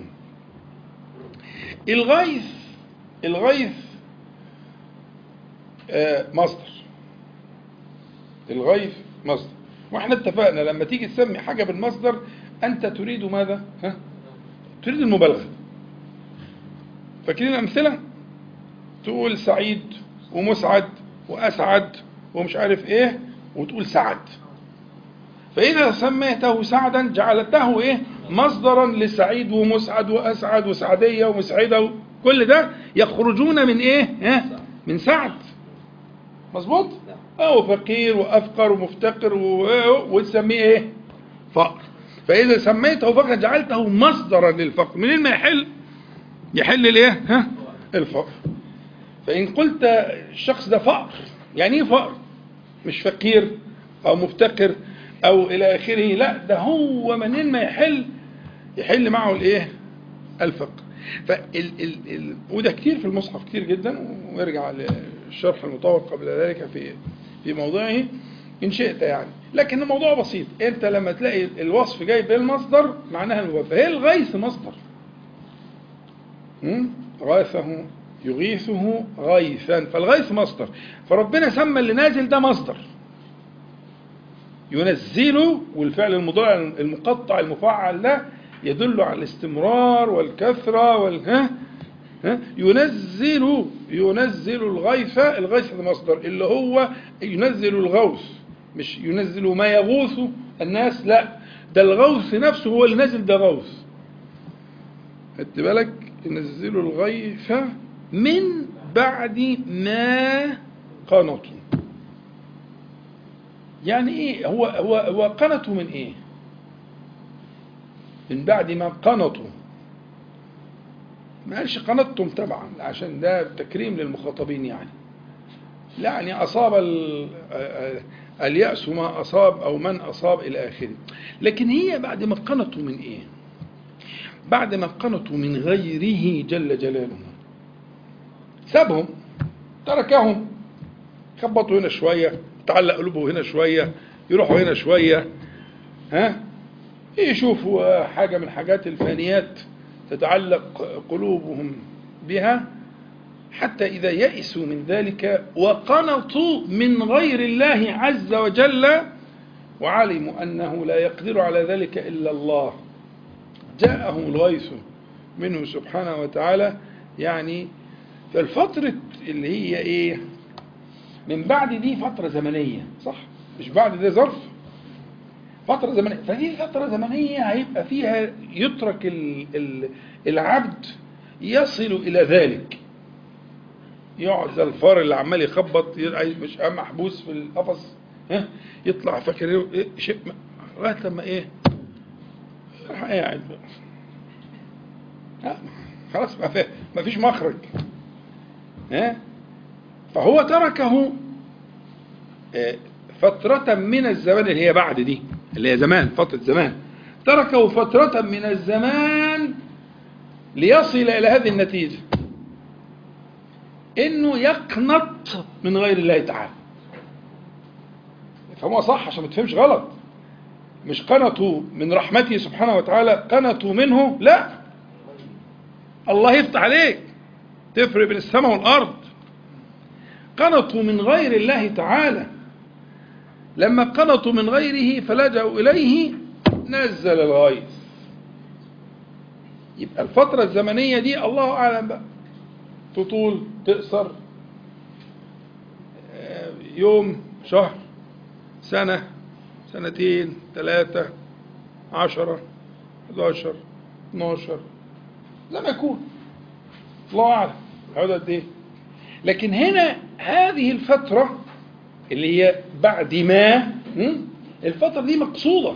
Speaker 1: الغيث الغيث آه، مصدر الغيث مصدر واحنا اتفقنا لما تيجي تسمي حاجة بالمصدر انت تريد ماذا ها؟ تريد المبالغة فاكرين الامثلة تقول سعيد ومسعد واسعد ومش عارف ايه وتقول سعد فإذا سميته سعدا جعلته إيه مصدرا لسعيد ومسعد وأسعد وسعدية ومسعدة كل ده يخرجون من إيه ها؟ من سعد مظبوط أو فقير وأفقر ومفتقر و- وتسميه إيه فقر فإذا سميته فقر جعلته مصدرا للفقر منين ما يحل يحل الإيه ها الفقر فإن قلت الشخص ده فقر يعني إيه فقر مش فقير أو مفتقر أو إلى آخره لا ده هو منين ما يحل يحل معه الإيه الفقر فال ال ال وده كتير في المصحف كتير جدا ويرجع للشرح المطول قبل ذلك في في موضعه إن شئت يعني لكن الموضوع بسيط أنت لما تلاقي الوصف جاي بالمصدر معناها الموافقة هي الغيث مصدر مم؟ غاثه يغيثه غيثا فالغيث مصدر فربنا سمى اللي نازل ده مصدر ينزل والفعل المضارع المقطع المفعل ده يدل على الاستمرار والكثرة والها ها ينزل ينزل الغيث الغيث ده مصدر اللي هو ينزل الغوث مش ينزل ما يغوث الناس لا ده الغوث نفسه هو اللي نازل ده غوث خدت بالك ينزل الغيث من بعد ما قنطوا يعني ايه هو هو هو قنطوا من ايه من بعد ما قنطوا ما قالش قنطتم طبعا عشان ده تكريم للمخاطبين يعني لا يعني أصاب ال- اليأس ما أصاب أو من أصاب إلى آخره لكن هي بعد ما قنطوا من إيه بعد ما قنطوا من غيره جل جلاله سابهم تركهم خبطوا هنا شوية تعلق قلوبه هنا شوية يروحوا هنا شوية ها يشوفوا حاجة من حاجات الفانيات تتعلق قلوبهم بها حتى إذا يئسوا من ذلك وقنطوا من غير الله عز وجل وعلموا أنه لا يقدر على ذلك إلا الله جاءهم الغيث منه سبحانه وتعالى يعني فالفترة اللي هي إيه من بعد دي فترة زمنية صح مش بعد ده ظرف فترة زمنية فدي فترة زمنية هيبقى فيها يترك ال- ال- العبد يصل إلى ذلك يقعد زي الفار اللي عمال يخبط ي- مش محبوس في القفص ها يطلع فاكر إيه- إيه شيء ما- لغايه لما ايه راح قاعد بقى ها، خلاص ما في ما فيش مخرج ها فهو تركه آه، فترة من الزمان اللي هي بعد دي اللي هي زمان فترة زمان تركه فترة من الزمان ليصل إلى هذه النتيجة إنه يقنط من غير الله تعالى فهو صح عشان ما تفهمش غلط مش قنطوا من رحمته سبحانه وتعالى قنطوا منه لا الله يفتح عليك تفرق بين السماء والأرض قنطوا من غير الله تعالى لما قنطوا من غيره فلجأوا إليه نزل الغيث يبقى الفترة الزمنية دي الله أعلم بقى تطول تقصر آه، يوم شهر سنة سنتين ثلاثة عشرة 11 12 زي ما يكون الله أعلم هيقعد قد إيه لكن هنا هذه الفترة اللي هي بعد ما م? الفترة دي مقصودة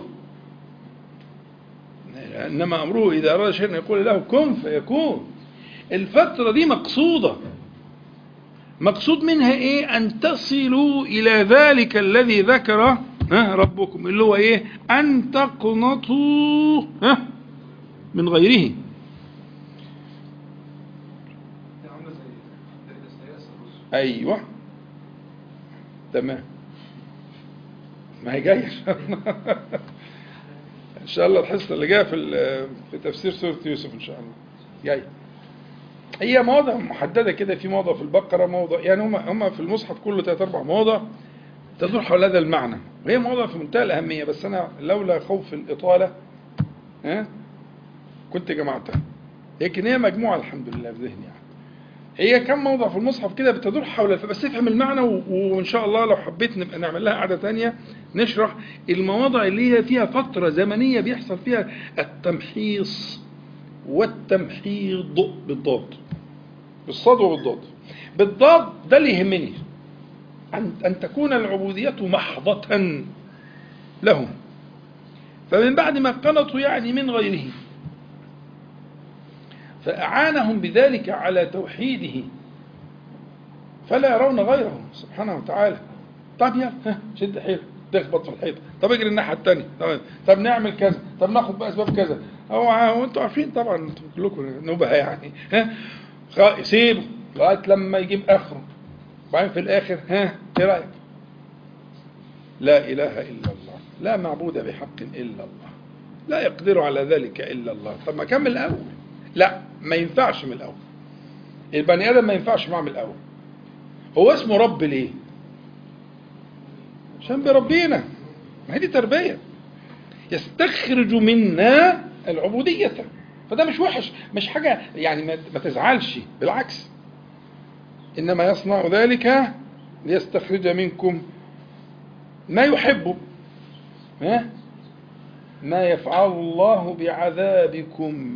Speaker 1: إنما أمره إذا أراد شيئا يقول له كن فيكون الفترة دي مقصودة مقصود منها إيه أن تصلوا إلى ذلك الذي ذكر ها ربكم اللي هو إيه أن تقنطوا ها من غيره
Speaker 5: عامله زي درجه سياسه الرسل
Speaker 1: أيوة تمام ما هي جاية إن شاء الله الحصة اللي جاية في ال- في تفسير سورة يوسف إن شاء الله جاي هي مواضع محددة كده في موضع في البقرة موضع يعني هم هم في المصحف كله ثلاث أربع مواضع تدور حول هذا المعنى وهي مواضع في منتهى الأهمية بس أنا لولا خوف الإطالة ها كنت جمعتها لكن هي مجموعة الحمد لله في ذهني يعني هي كم موضع في المصحف كده بتدور حول الف... بس افهم المعنى و... وان شاء الله لو حبيت نبقى نعمل لها قعده تانية نشرح المواضع اللي هي فيها فتره زمنيه بيحصل فيها التمحيص والتمحيض بالضاد بالصاد وبالضاد بالضاد ده اللي يهمني ان ان تكون العبوديه محضه لهم فمن بعد ما قنطوا يعني من غيره فأعانهم بذلك على توحيده فلا يرون غيره سبحانه وتعالى طب يلا ها شد حيلك تخبط في الحيط طب اجري الناحيه الثانيه طب, طب نعمل كذا طب ناخد باسباب كذا هو وانتوا عارفين طبعا انتوا كلكم نبهه يعني ها خ- سيبه لغايه لما يجيب اخره وبعدين في الاخر ها ايه رايك؟ لا اله الا الله لا معبود بحق الا الله لا يقدر على ذلك الا الله طب ما كمل الاول لا ما ينفعش من الاول البني ادم ما ينفعش معاه من الاول هو اسمه رب ليه عشان بيربينا ما هي دي تربيه يستخرج منا العبوديه فده مش وحش مش حاجه يعني ما ما تزعلش بالعكس انما يصنع ذلك ليستخرج منكم ما يحب ها ما يفعل الله بعذابكم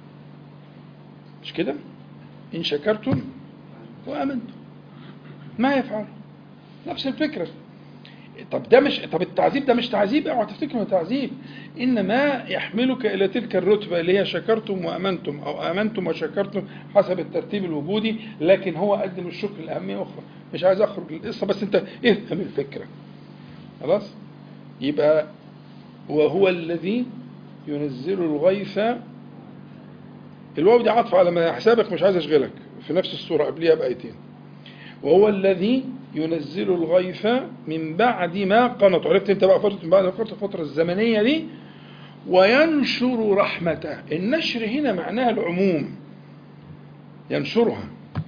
Speaker 1: مش كده إن شكرتم وآمنتم ما يفعل نفس الفكرة طب ده مش طب التعذيب ده مش تعذيب اوعى تفتكر انه تعذيب انما يحملك الى تلك الرتبه اللي هي شكرتم وامنتم او امنتم وشكرتم حسب الترتيب الوجودي لكن هو قدم الشكر لاهميه اخرى مش عايز اخرج للقصه بس انت افهم الفكره خلاص يبقى وهو الذي ينزل الغيث الواو دي عطف على ما حسابك مش عايز اشغلك في نفس السوره قبليها بايتين وهو الذي ينزل الغيث من بعد ما قنط عرفت انت بقى فتره من بعد ما قنط الفتره الزمنيه دي وينشر رحمته النشر هنا معناها العموم ينشرها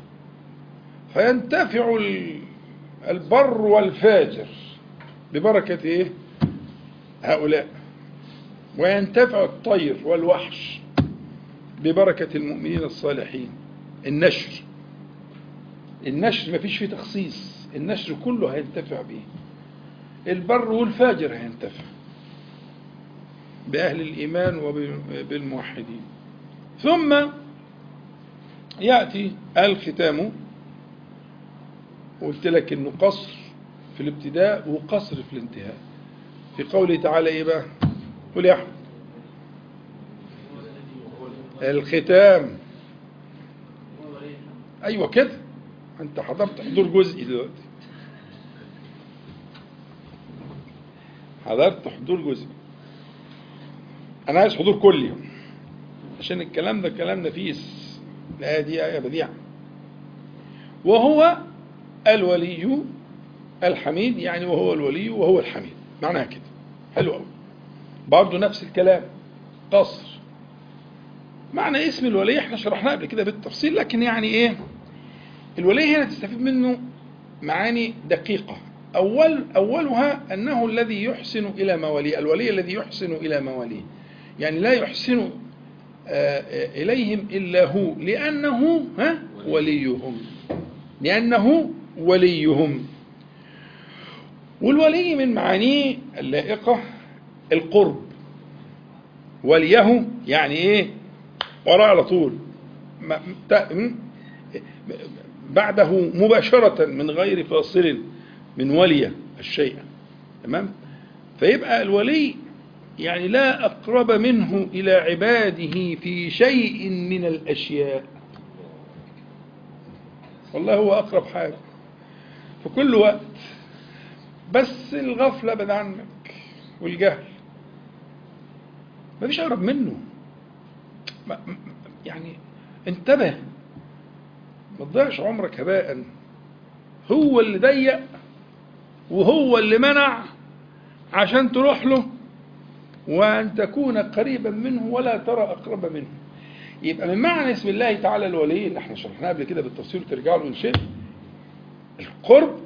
Speaker 1: فينتفع ال- البر والفاجر ببركه ايه هؤلاء وينتفع الطير والوحش ببركة المؤمنين الصالحين النشر النشر ما فيش فيه تخصيص النشر كله هينتفع به البر والفاجر هينتفع بأهل الإيمان وبالموحدين ثم يأتي الختام قلت لك انه قصر في الابتداء وقصر في الانتهاء في قوله تعالى ايه بقى قل يا احمد الختام ايوه كده انت حضرت حضور جزئي دلوقتي حضرت حضور جزئي انا عايز حضور كلي عشان الكلام ده كلام نفيس الآية دي آية بديعة وهو الولي الحميد يعني وهو الولي وهو الحميد معناها كده حلو قوي برضه نفس الكلام قصر معنى اسم الولي احنا شرحناه قبل كده بالتفصيل لكن يعني ايه الولي هنا تستفيد منه معاني دقيقة أول أولها أنه الذي يحسن إلى مواليه الولي الذي يحسن إلى مواليه يعني لا يحسن آه، آه، إليهم إلا هو لأنه ها وليهم لأنه وليهم والولي من معانيه اللائقة القرب وليه يعني ايه وراه على طول ما- تا- م- بعده مباشرة من غير فاصل من ولي الشيء تمام فيبقى الولي يعني لا أقرب منه إلى عباده في شيء من الأشياء والله هو أقرب حاجة في كل وقت بس الغفلة بعد عنك والجهل مفيش أقرب منه ما- م- يعني انتبه ما تضيعش عمرك هباء هو اللي ضيق وهو اللي منع عشان تروح له وأن تكون قريبا منه ولا ترى أقرب منه يبقى من معنى اسم الله تعالى الولي اللي احنا شرحناه قبل كده بالتفصيل ترجعوا له إن شئت القرب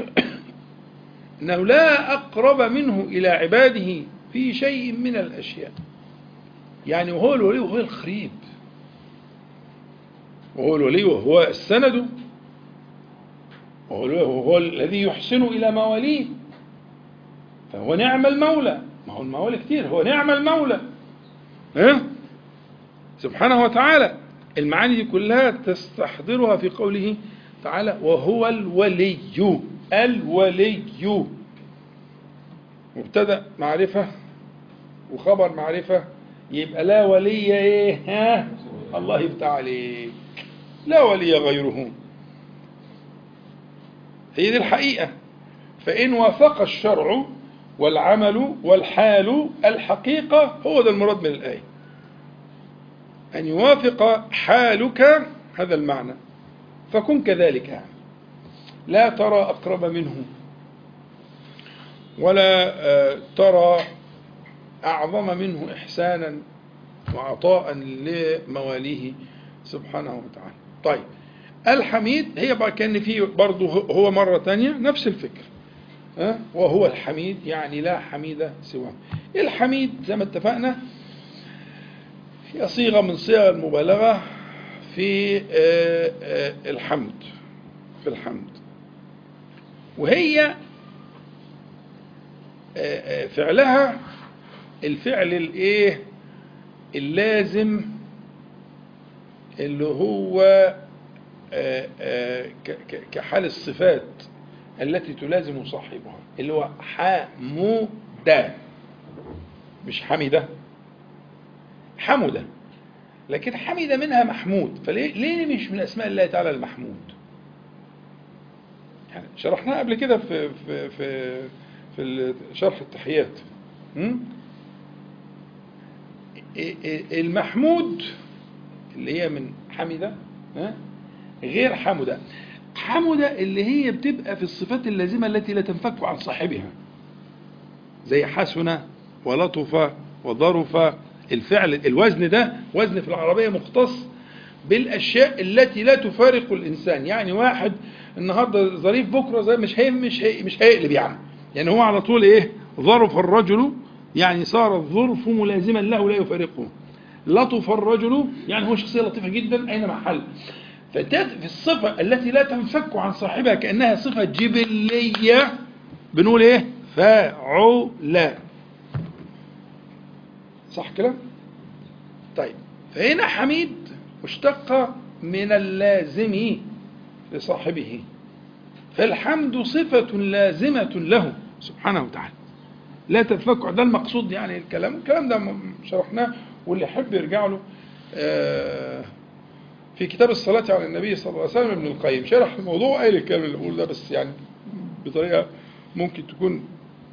Speaker 1: أنه لا أقرب منه إلى عباده في شيء من الأشياء يعني وهو الولي وهو القريب وهو الولي وهو السند وهو, الولي وهو الذي يحسن إلى مواليه فهو نعم المولى ما هو الموالي كتير هو نعم المولى ها؟ سبحانه وتعالى المعاني دي كلها تستحضرها في قوله تعالى وهو الولي الولي مبتدا معرفة وخبر معرفة يبقى لا ولي ايه ها الله يفتح عليك لا ولي غيره هي دي الحقيقة فإن وافق الشرع والعمل والحال الحقيقة هو ده المراد من الآية أن يوافق حالك هذا المعنى فكن كذلك يعني لا ترى أقرب منه ولا آه، ترى أعظم منه إحسانا وعطاء لمواليه سبحانه وتعالى طيب الحميد هي بقى كان فيه برضه هو مرة تانية نفس الفكر ها؟ وهو الحميد يعني لا حميد سواه الحميد زي ما اتفقنا هي صيغة من صيغ المبالغة في آه، آه، الحمد في الحمد وهي آه، آه، فعلها الفعل الايه اللازم اللي هو آه، آه، ك- ك- كحال الصفات التي تلازم صاحبها اللي هو حمودة مش حمدة حمدة لكن حمد منها محمود فليه ليه مش من اسماء الله تعالى المحمود يعني شرحناها قبل كده في في في في شرح التحيات م? المحمود اللي هي من حمدة ها؟ غير حمدة حمدة اللي هي بتبقى في الصفات اللازمة التي لا تنفك عن صاحبها زي حسن ولطف وظرف الفعل الوزن ده وزن في العربية مختص بالأشياء التي لا تفارق الإنسان يعني واحد النهاردة ظريف بكرة زي مش هي مش هي مش هيقلب يعني يعني هو على طول إيه ظرف الرجل يعني صار الظرف ملازما له لا يفارقه لطف الرجل يعني هو شخصية لطيفة جدا أين محل فتات في الصفة التي لا تنفك عن صاحبها كأنها صفة جبلية بنقول إيه فاعل صح كده طيب فهنا حميد مشتقة من اللازم لصاحبه فالحمد صفة لازمة له سبحانه وتعالى لا تنفك ده المقصود يعني الكلام الكلام ده شرحناه واللي يحب يرجع له آه في كتاب الصلاة على النبي صلى الله عليه وسلم ابن القيم شرح الموضوع قايل الكلام اللي بقوله ده بس يعني بطريقة ممكن تكون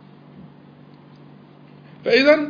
Speaker 1: فإذا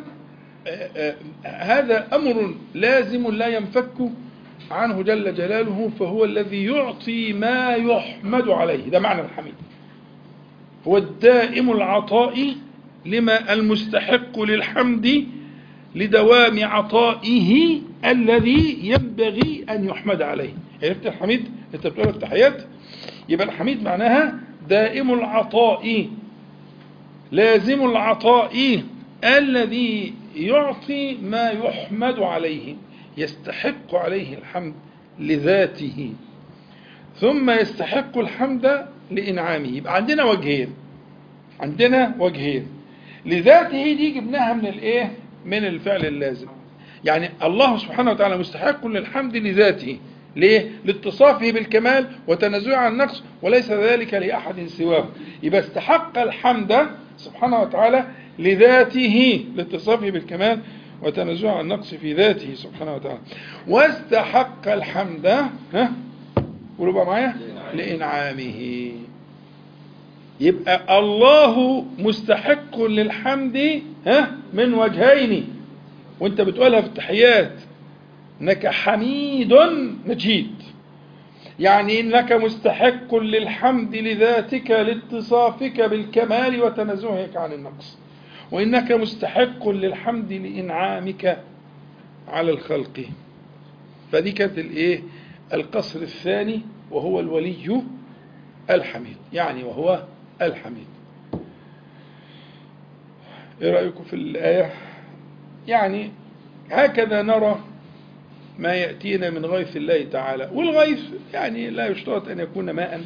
Speaker 1: هذا أمر لازم لا ينفك عنه جل جلاله فهو الذي يعطي ما يحمد عليه ده معنى الحميد هو الدائم العطاء لما المستحق للحمد لدوام عطائه الذي ينبغي أن يحمد عليه عرفت الحميد أنت بتقول التحيات يبقى الحميد معناها دائم العطاء لازم العطاء الذي يعطي ما يحمد عليه يستحق عليه الحمد لذاته ثم يستحق الحمد لإنعامه يبقى عندنا وجهين عندنا وجهين لذاته دي جبناها من الايه من الفعل اللازم يعني الله سبحانه وتعالى مستحق للحمد لذاته ليه لاتصافه بالكمال وتنزهه عن النقص وليس ذلك لأحد سواه يبقى استحق الحمد سبحانه وتعالى لذاته لاتصافه بالكمال وتنزهه عن النقص في ذاته سبحانه وتعالى واستحق الحمد ها قولوا بقى معايا لإنعامه يبقى الله مستحق للحمد ها من وجهين وانت بتقولها في التحيات انك حميد مجيد يعني انك مستحق للحمد لذاتك لاتصافك بالكمال وتنزهك عن النقص وانك مستحق للحمد لانعامك على الخلق فدي كانت الايه القصر الثاني وهو الولي الحميد يعني وهو الحميد ايه رأيكم في الآية يعني هكذا نرى ما يأتينا من غيث الله تعالى والغيث يعني لا يشترط أن يكون ماء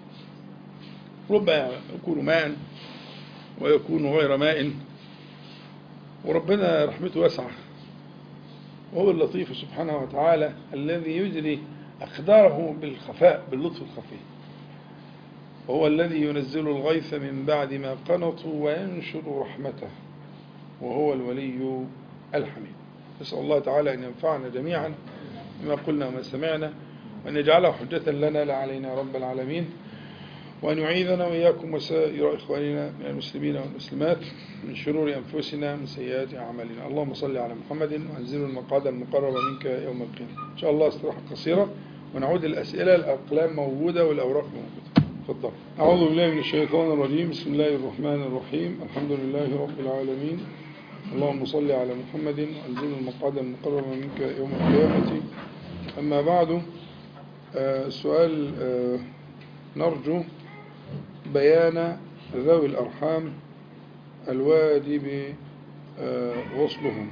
Speaker 1: ربما يكون ماء ويكون غير ماء وربنا رحمته واسعة وهو اللطيف سبحانه وتعالى الذي يجري أقداره بالخفاء باللطف الخفي وهو الذي ينزل الغيث من بعد ما قنطوا وينشر رحمته وهو الولي الحميد نسأل الله تعالى أن ينفعنا جميعا بما قلنا وما سمعنا وأن يجعله حجة لنا لا علينا رب العالمين وأن يعيذنا وإياكم وسائر إخواننا من المسلمين والمسلمات من شرور أنفسنا من سيئات أعمالنا اللهم صل على محمد وأنزل المقعد المقرب منك يوم القيامة إن شاء الله استراحة قصيرة ونعود الأسئلة الأقلام موجودة والأوراق موجودة تفضل أعوذ بالله من الشيطان الرجيم بسم الله الرحمن الرحيم الحمد لله رب العالمين اللهم صل على محمد وأنزل المقعد المقرب منك يوم القيامة أما بعد آه، سؤال آه، نرجو بيان ذوي الأرحام الواجب آه، وصلهم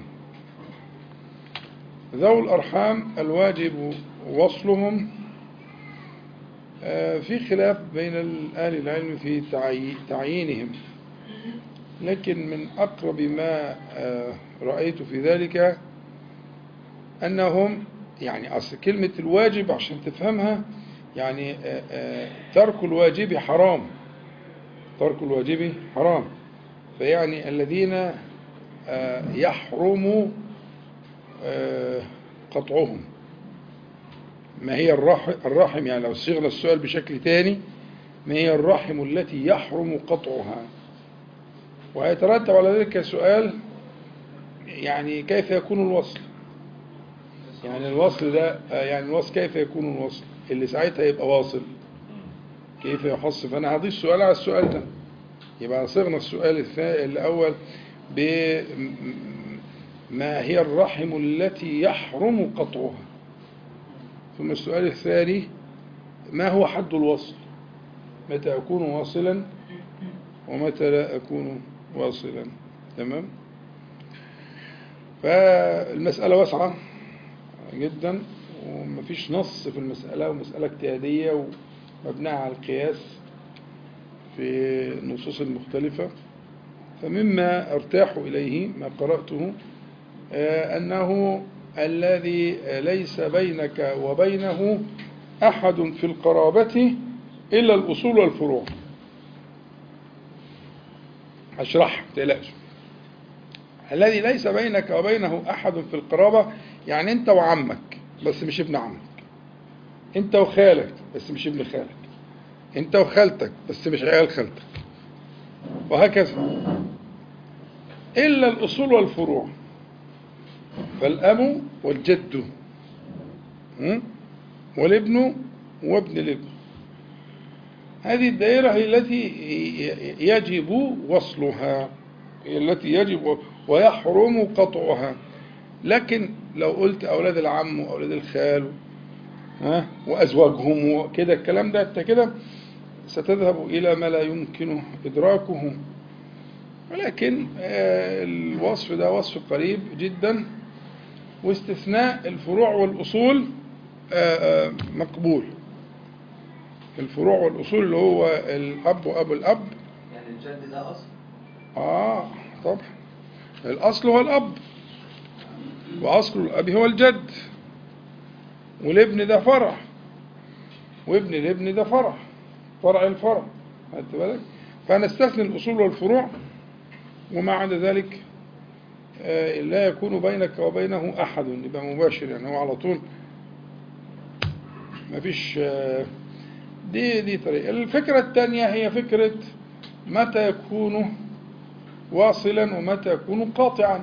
Speaker 1: ذوي الأرحام الواجب وصلهم آه، في خلاف بين أهل العلم في تعيي- تعيينهم لكن من أقرب ما آه، رأيت في ذلك أنهم يعني أصل كلمة الواجب عشان تفهمها يعني آه، آه، ترك الواجب حرام ترك الواجب حرام فيعني الذين آه، يحرم آه، قطعهم ما هي الرح- الرحم يعني لو صيغنا السؤال بشكل تاني ما هي الرحم التي يحرم قطعها ويترتب على ذلك سؤال يعني كيف يكون الوصل يعني الوصل ده آه، يعني الوصل كيف يكون الوصل اللي ساعتها يبقى واصل كيف يحص فانا هضيف سؤال على السؤال ده يبقى صيغنا السؤال الثاني الاول ب ما هي الرحم التي يحرم قطعها ثم السؤال الثاني ما هو حد الوصل متى أكون واصلا ومتى لا أكون واصلا تمام فالمسألة واسعة جدا ومفيش نص في المسألة ومسألة اجتهادية ومبنية على القياس في النصوص المختلفة فمما ارتاح إليه ما قرأته آه، أنه الذي ليس بينك وبينه أحد في القرابة إلا الأصول والفروع أشرح تقلقش الذي ليس بينك وبينه أحد في القرابة يعني أنت وعمك بس مش ابن عمك أنت وخالك بس مش ابن خالك أنت وخالتك بس مش عيال خالتك وهكذا إلا الأصول والفروع فالأب والجد م? والابن وابن الابن هذه الدائرة هي التي يجب وصلها هي التي يجب ويحرم قطعها لكن لو قلت أولاد العم وأولاد الخال ها وأزواجهم وكده الكلام ده أنت كده ستذهب إلى ما لا يمكن إدراكه ولكن آه، الوصف ده وصف قريب جدا واستثناء الفروع والأصول آه، آه، مقبول الفروع والأصول اللي هو الأب وأبو الأب
Speaker 4: يعني الجد ده أصل
Speaker 1: آه طبعا الأصل هو الأب وأصل الأب هو الجد والابن ده فرع وابن الابن ده فرع فرع الفرع خدت بالك فنستثني الأصول والفروع وما عدا ذلك آه، لا يكون بينك وبينه أحد يبقى مباشر يعني هو على طول ما فيش آه، دي دي طريقة الفكرة الثانية هي فكرة متى يكون واصلا ومتى يكون قاطعا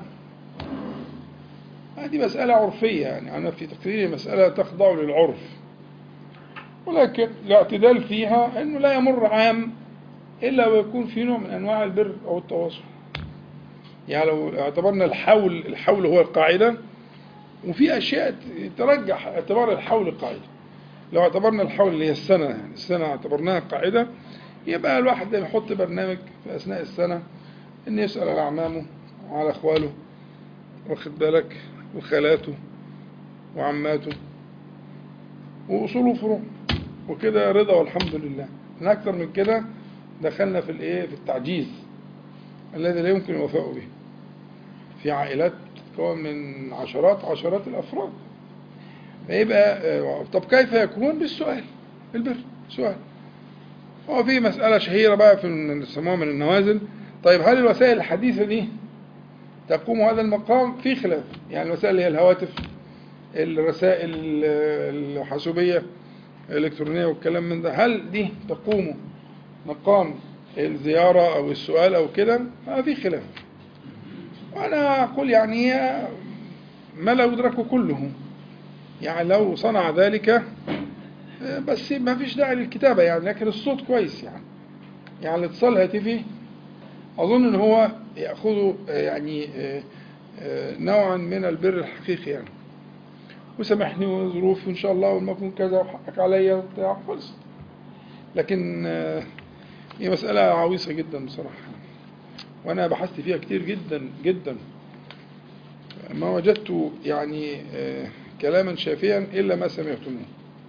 Speaker 1: هذه مسألة عرفية يعني أنا في تقديري مسألة تخضع للعرف ولكن الاعتدال فيها أنه لا يمر عام إلا ويكون في نوع من أنواع البر أو التواصل يعني لو اعتبرنا الحول الحول هو القاعدة وفي أشياء ترجح اعتبار الحول القاعدة لو اعتبرنا الحول اللي هي السنة يعني السنة اعتبرناها قاعدة يبقى الواحد يحط برنامج في أثناء السنة إن يسأل على أعمامه وعلى أخواله واخد بالك وخالاته وعماته وأصوله وفروع وكده رضا والحمد لله من أكثر من كده دخلنا في الإيه في التعجيز الذي لا يمكن الوفاء به في عائلات تتكون من عشرات عشرات الأفراد فيبقى آه، طب كيف يكون بالسؤال بالبر سؤال هو في مسألة شهيرة بقى في نسموها من النوازل طيب هل الوسائل الحديثة دي تقوم هذا المقام في خلاف يعني الوسائل اللي هي الهواتف الرسائل الحاسوبية الإلكترونية والكلام من ده هل دي تقوم مقام الزيارة أو السؤال أو كده ما في خلاف وأنا أقول يعني هي ما لا يدرك كله يعني لو صنع ذلك بس ما فيش داعي للكتابة يعني لكن الصوت كويس يعني يعني الاتصال هاتفي أظن أن هو يأخذ يعني نوعا من البر الحقيقي يعني وسامحني وظروفي وإن شاء الله وما أكون كذا وحقك عليا وبتاع خلص لكن هي مسألة عويصة جدا بصراحة وأنا بحثت فيها كتير جدا جدا ما وجدت يعني كلاما شافيا إلا ما سمعتموه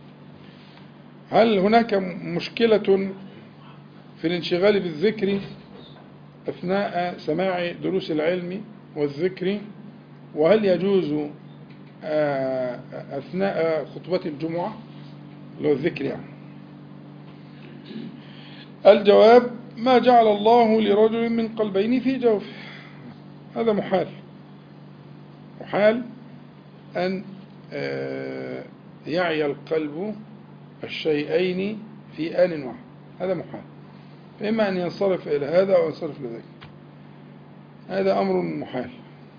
Speaker 1: هل هناك مشكلة في الانشغال بالذكر أثناء سماع دروس العلم والذكر وهل يجوز أثناء خطبة الجمعة اللي هو الذكر يعني الجواب ما جعل الله لرجل من قلبين في جوفه هذا محال محال أن يعي القلب الشيئين في آن واحد هذا محال فإما أن ينصرف إلى هذا أو ينصرف إلى ذاك هذا أمر محال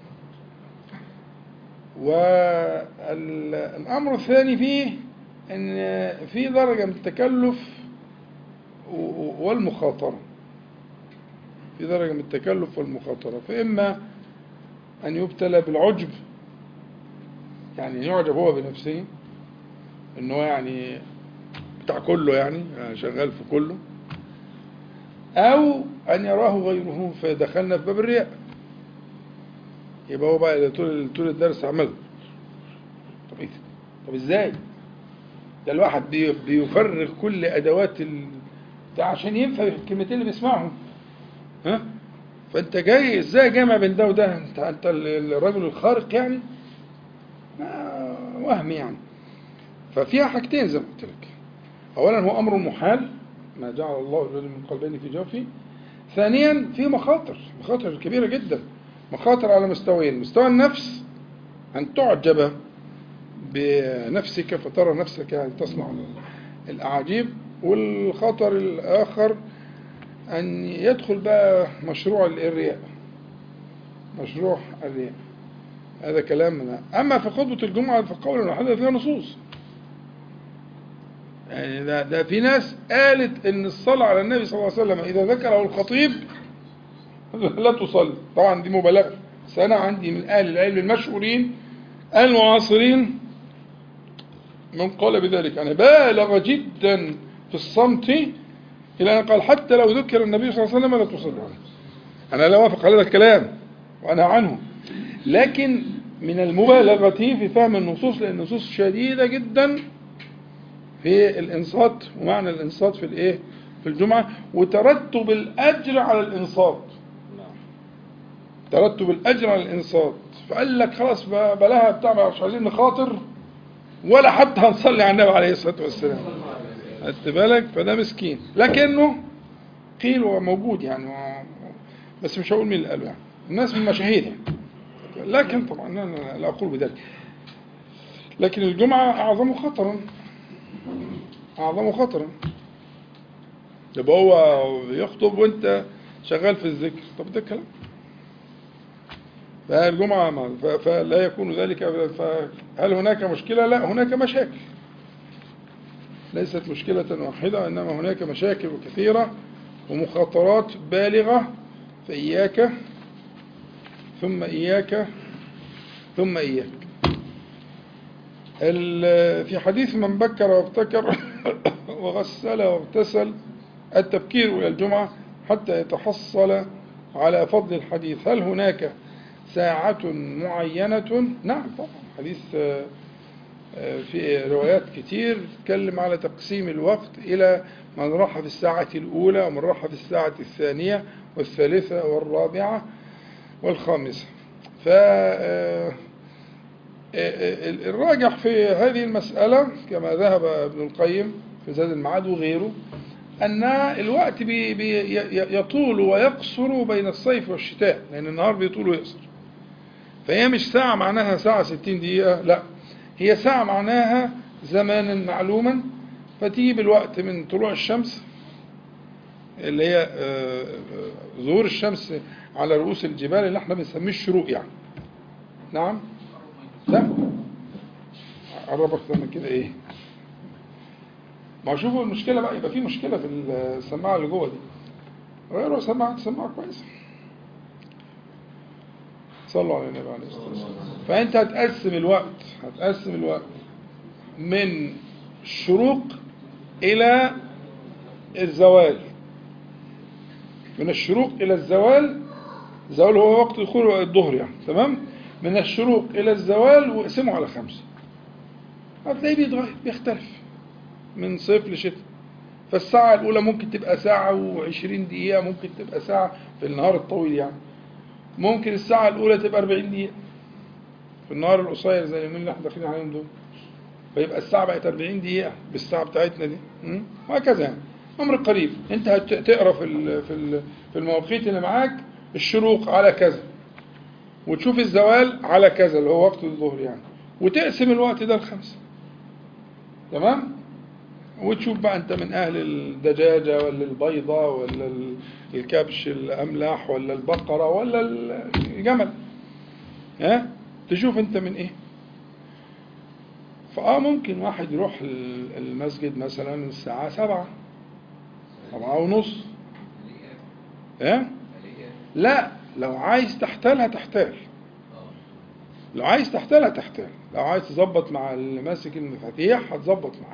Speaker 1: والأمر الثاني فيه أن في درجة من التكلف والمخاطرة في درجة من التكلف والمخاطرة فإما أن يبتلى بالعجب يعني يعجب هو بنفسه أنه يعني بتاع كله يعني شغال في كله أو أن يراه غيره فدخلنا في باب الرياء يبقى هو بقى طول طول الدرس عمل طب إيه طب إزاي؟ ده الواحد بيفرغ كل أدوات ال... ده عشان ينفع الكلمتين اللي بيسمعهم ها؟ فأنت جاي إزاي جامع بين ده وده؟ أنت أنت الرجل الخارق يعني؟ وهم يعني ففيها حاجتين زي ما قلت لك أولا هو أمر محال ما جعل الله الرجل من قلبين في جوفه ثانيا في مخاطر مخاطر كبيرة جدا مخاطر على مستويين مستوى النفس أن تعجب بنفسك فترى نفسك يعني تصنع الأعاجيب والخطر الآخر أن يدخل بقى مشروع الرياء مشروع الرياء هذا كلامنا أما في خطبة الجمعة فقول واحدة فيها نصوص يعني ده, ده في ناس قالت ان الصلاة على النبي صلى الله عليه وسلم اذا ذكره الخطيب لا تصلي طبعا دي مبالغة بس أنا عندي من أهل العلم المشهورين المعاصرين من قال بذلك يعني بالغ جدا في الصمت إلى أن قال حتى لو ذكر النبي صلى الله عليه وسلم لا تصلي عليه أنا لا أوافق على هذا الكلام وأنا عنه لكن من المبالغة في فهم النصوص لأن النصوص شديدة جدا في الإنصات ومعنى الإنصات في الإيه في الجمعة وترتب الأجر على الإنصات ترتب الأجر على الإنصات فقال لك خلاص ب- بلاها بتاع مش عايزين نخاطر ولا حتى هنصلي على النبي عليه الصلاة والسلام خدت بالك فده مسكين لكنه قيل وموجود يعني و- بس مش هقول مين اللي قاله يعني الناس من المشاهير يعني لكن طبعا انا لا اقول بذلك لكن الجمعة أعظم خطرا أعظم خطرا يبقى هو يخطب وأنت شغال في الذكر طب ده كلام فالجمعة ما- ف- فلا يكون ذلك فهل هناك مشكلة؟ لا هناك مشاكل ليست مشكلة واحدة إنما هناك مشاكل كثيرة ومخاطرات بالغة فإياك ثم إياك ثم إياك ال- في حديث من بكر وابتكر وغسل واغتسل التبكير إلى الجمعة حتى يتحصل على فضل الحديث هل هناك ساعة معينة نعم طبعا حديث آه، آه، في روايات كتير تتكلم على تقسيم الوقت إلى من راح في الساعة الأولى ومن راح في الساعة الثانية والثالثة والرابعة والخامسة ف آه، آه، الراجح في هذه المسألة كما ذهب ابن القيم في زاد المعاد وغيره أن الوقت بي بي ي- يطول ويقصر بين الصيف والشتاء لأن النهار بيطول ويقصر فهي مش ساعة معناها ساعة ستين دقيقة لا هي ساعة معناها زمانا معلوما فتيجي بالوقت من طلوع الشمس اللي هي آه، آه، ظهور الشمس على رؤوس الجبال اللي احنا بنسميه الشروق يعني نعم لا قرب اكتر من كده ايه ما هو شوفوا المشكله بقى يبقى في مشكله في السماعه اللي جوه دي غيروا سماعه سماعه كويسه صلوا على النبي عليه الصلاه والسلام فانت هتقسم الوقت هتقسم الوقت من الشروق الى الزوال من الشروق الى الزوال الزوال هو وقت دخول الظهر يعني تمام من الشروق الى الزوال واقسمه على خمسه هتلاقيه بيتغير بيختلف من صيف لشتاء فالساعة الأولى ممكن تبقى ساعة وعشرين دقيقة ممكن تبقى ساعة في النهار الطويل يعني ممكن الساعة الأولى تبقى أربعين دقيقة في النهار القصير زي اليومين اللي احنا داخلين عليهم دول فيبقى الساعة بقت 40 دقيقة بالساعة بتاعتنا دي م? وهكذا يعني أمر قريب أنت هتقرا في ال- في ال- في المواقيت اللي معاك الشروق على كذا وتشوف الزوال على كذا اللي هو وقت الظهر يعني وتقسم الوقت ده لخمسة تمام وتشوف بقى انت من اهل الدجاجة ولا البيضة ولا ال- الكبش الاملاح ولا البقرة ولا ال- الجمل ها تشوف انت من ايه فاه ممكن واحد يروح ال- المسجد مثلا الساعة سبعة سبعة ونص ها لا لو عايز تحتالها تحتال لو عايز تحتالها تحتال لو عايز تظبط مع اللي ماسك المفاتيح هتظبط معاه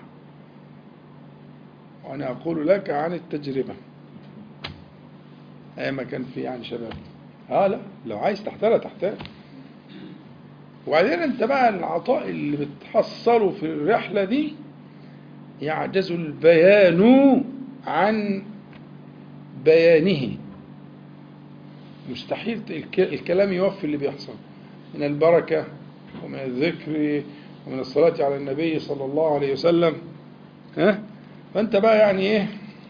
Speaker 1: وانا اقول لك عن التجربه ايام ما كان في يعني شباب اه لا لو عايز تحتال تحتال وبعدين انت بقى العطاء اللي بتحصله في الرحله دي يعجز البيان عن بيانه مستحيل الك- الكلام يوفي اللي بيحصل من البركة ومن الذكر ومن الصلاة على النبي صلى الله عليه وسلم ها فأنت بقى يعني إيه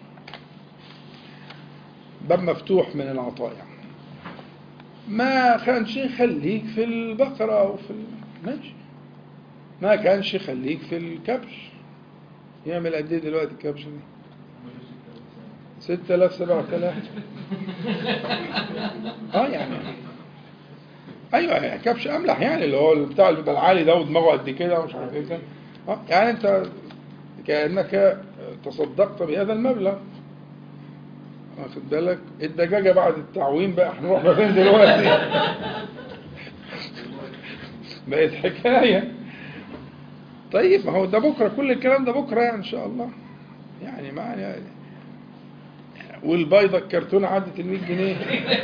Speaker 1: باب مفتوح من العطاء يعني ما كانش خليك في البقرة أو في ال- ماشي ما كانش خليك في الكبش يعمل قد إيه دلوقتي الكبش دي؟ 6000 7000 اه يعني ايوه يعني كبش املح يعني اللي هو بتاع اللي بيبقى العالي ده ودماغه قد كده ومش عارف ايه كده اه يعني انت كانك تصدقت بهذا المبلغ واخد بالك الدجاجة بعد التعويم بقى هنروح فين دلوقتي بقت حكاية طيب ما هو ده بكرة كل الكلام ده بكرة يعني إن شاء الله يعني ما يعني والبيضة الكرتونة عدت ال 100 جنيه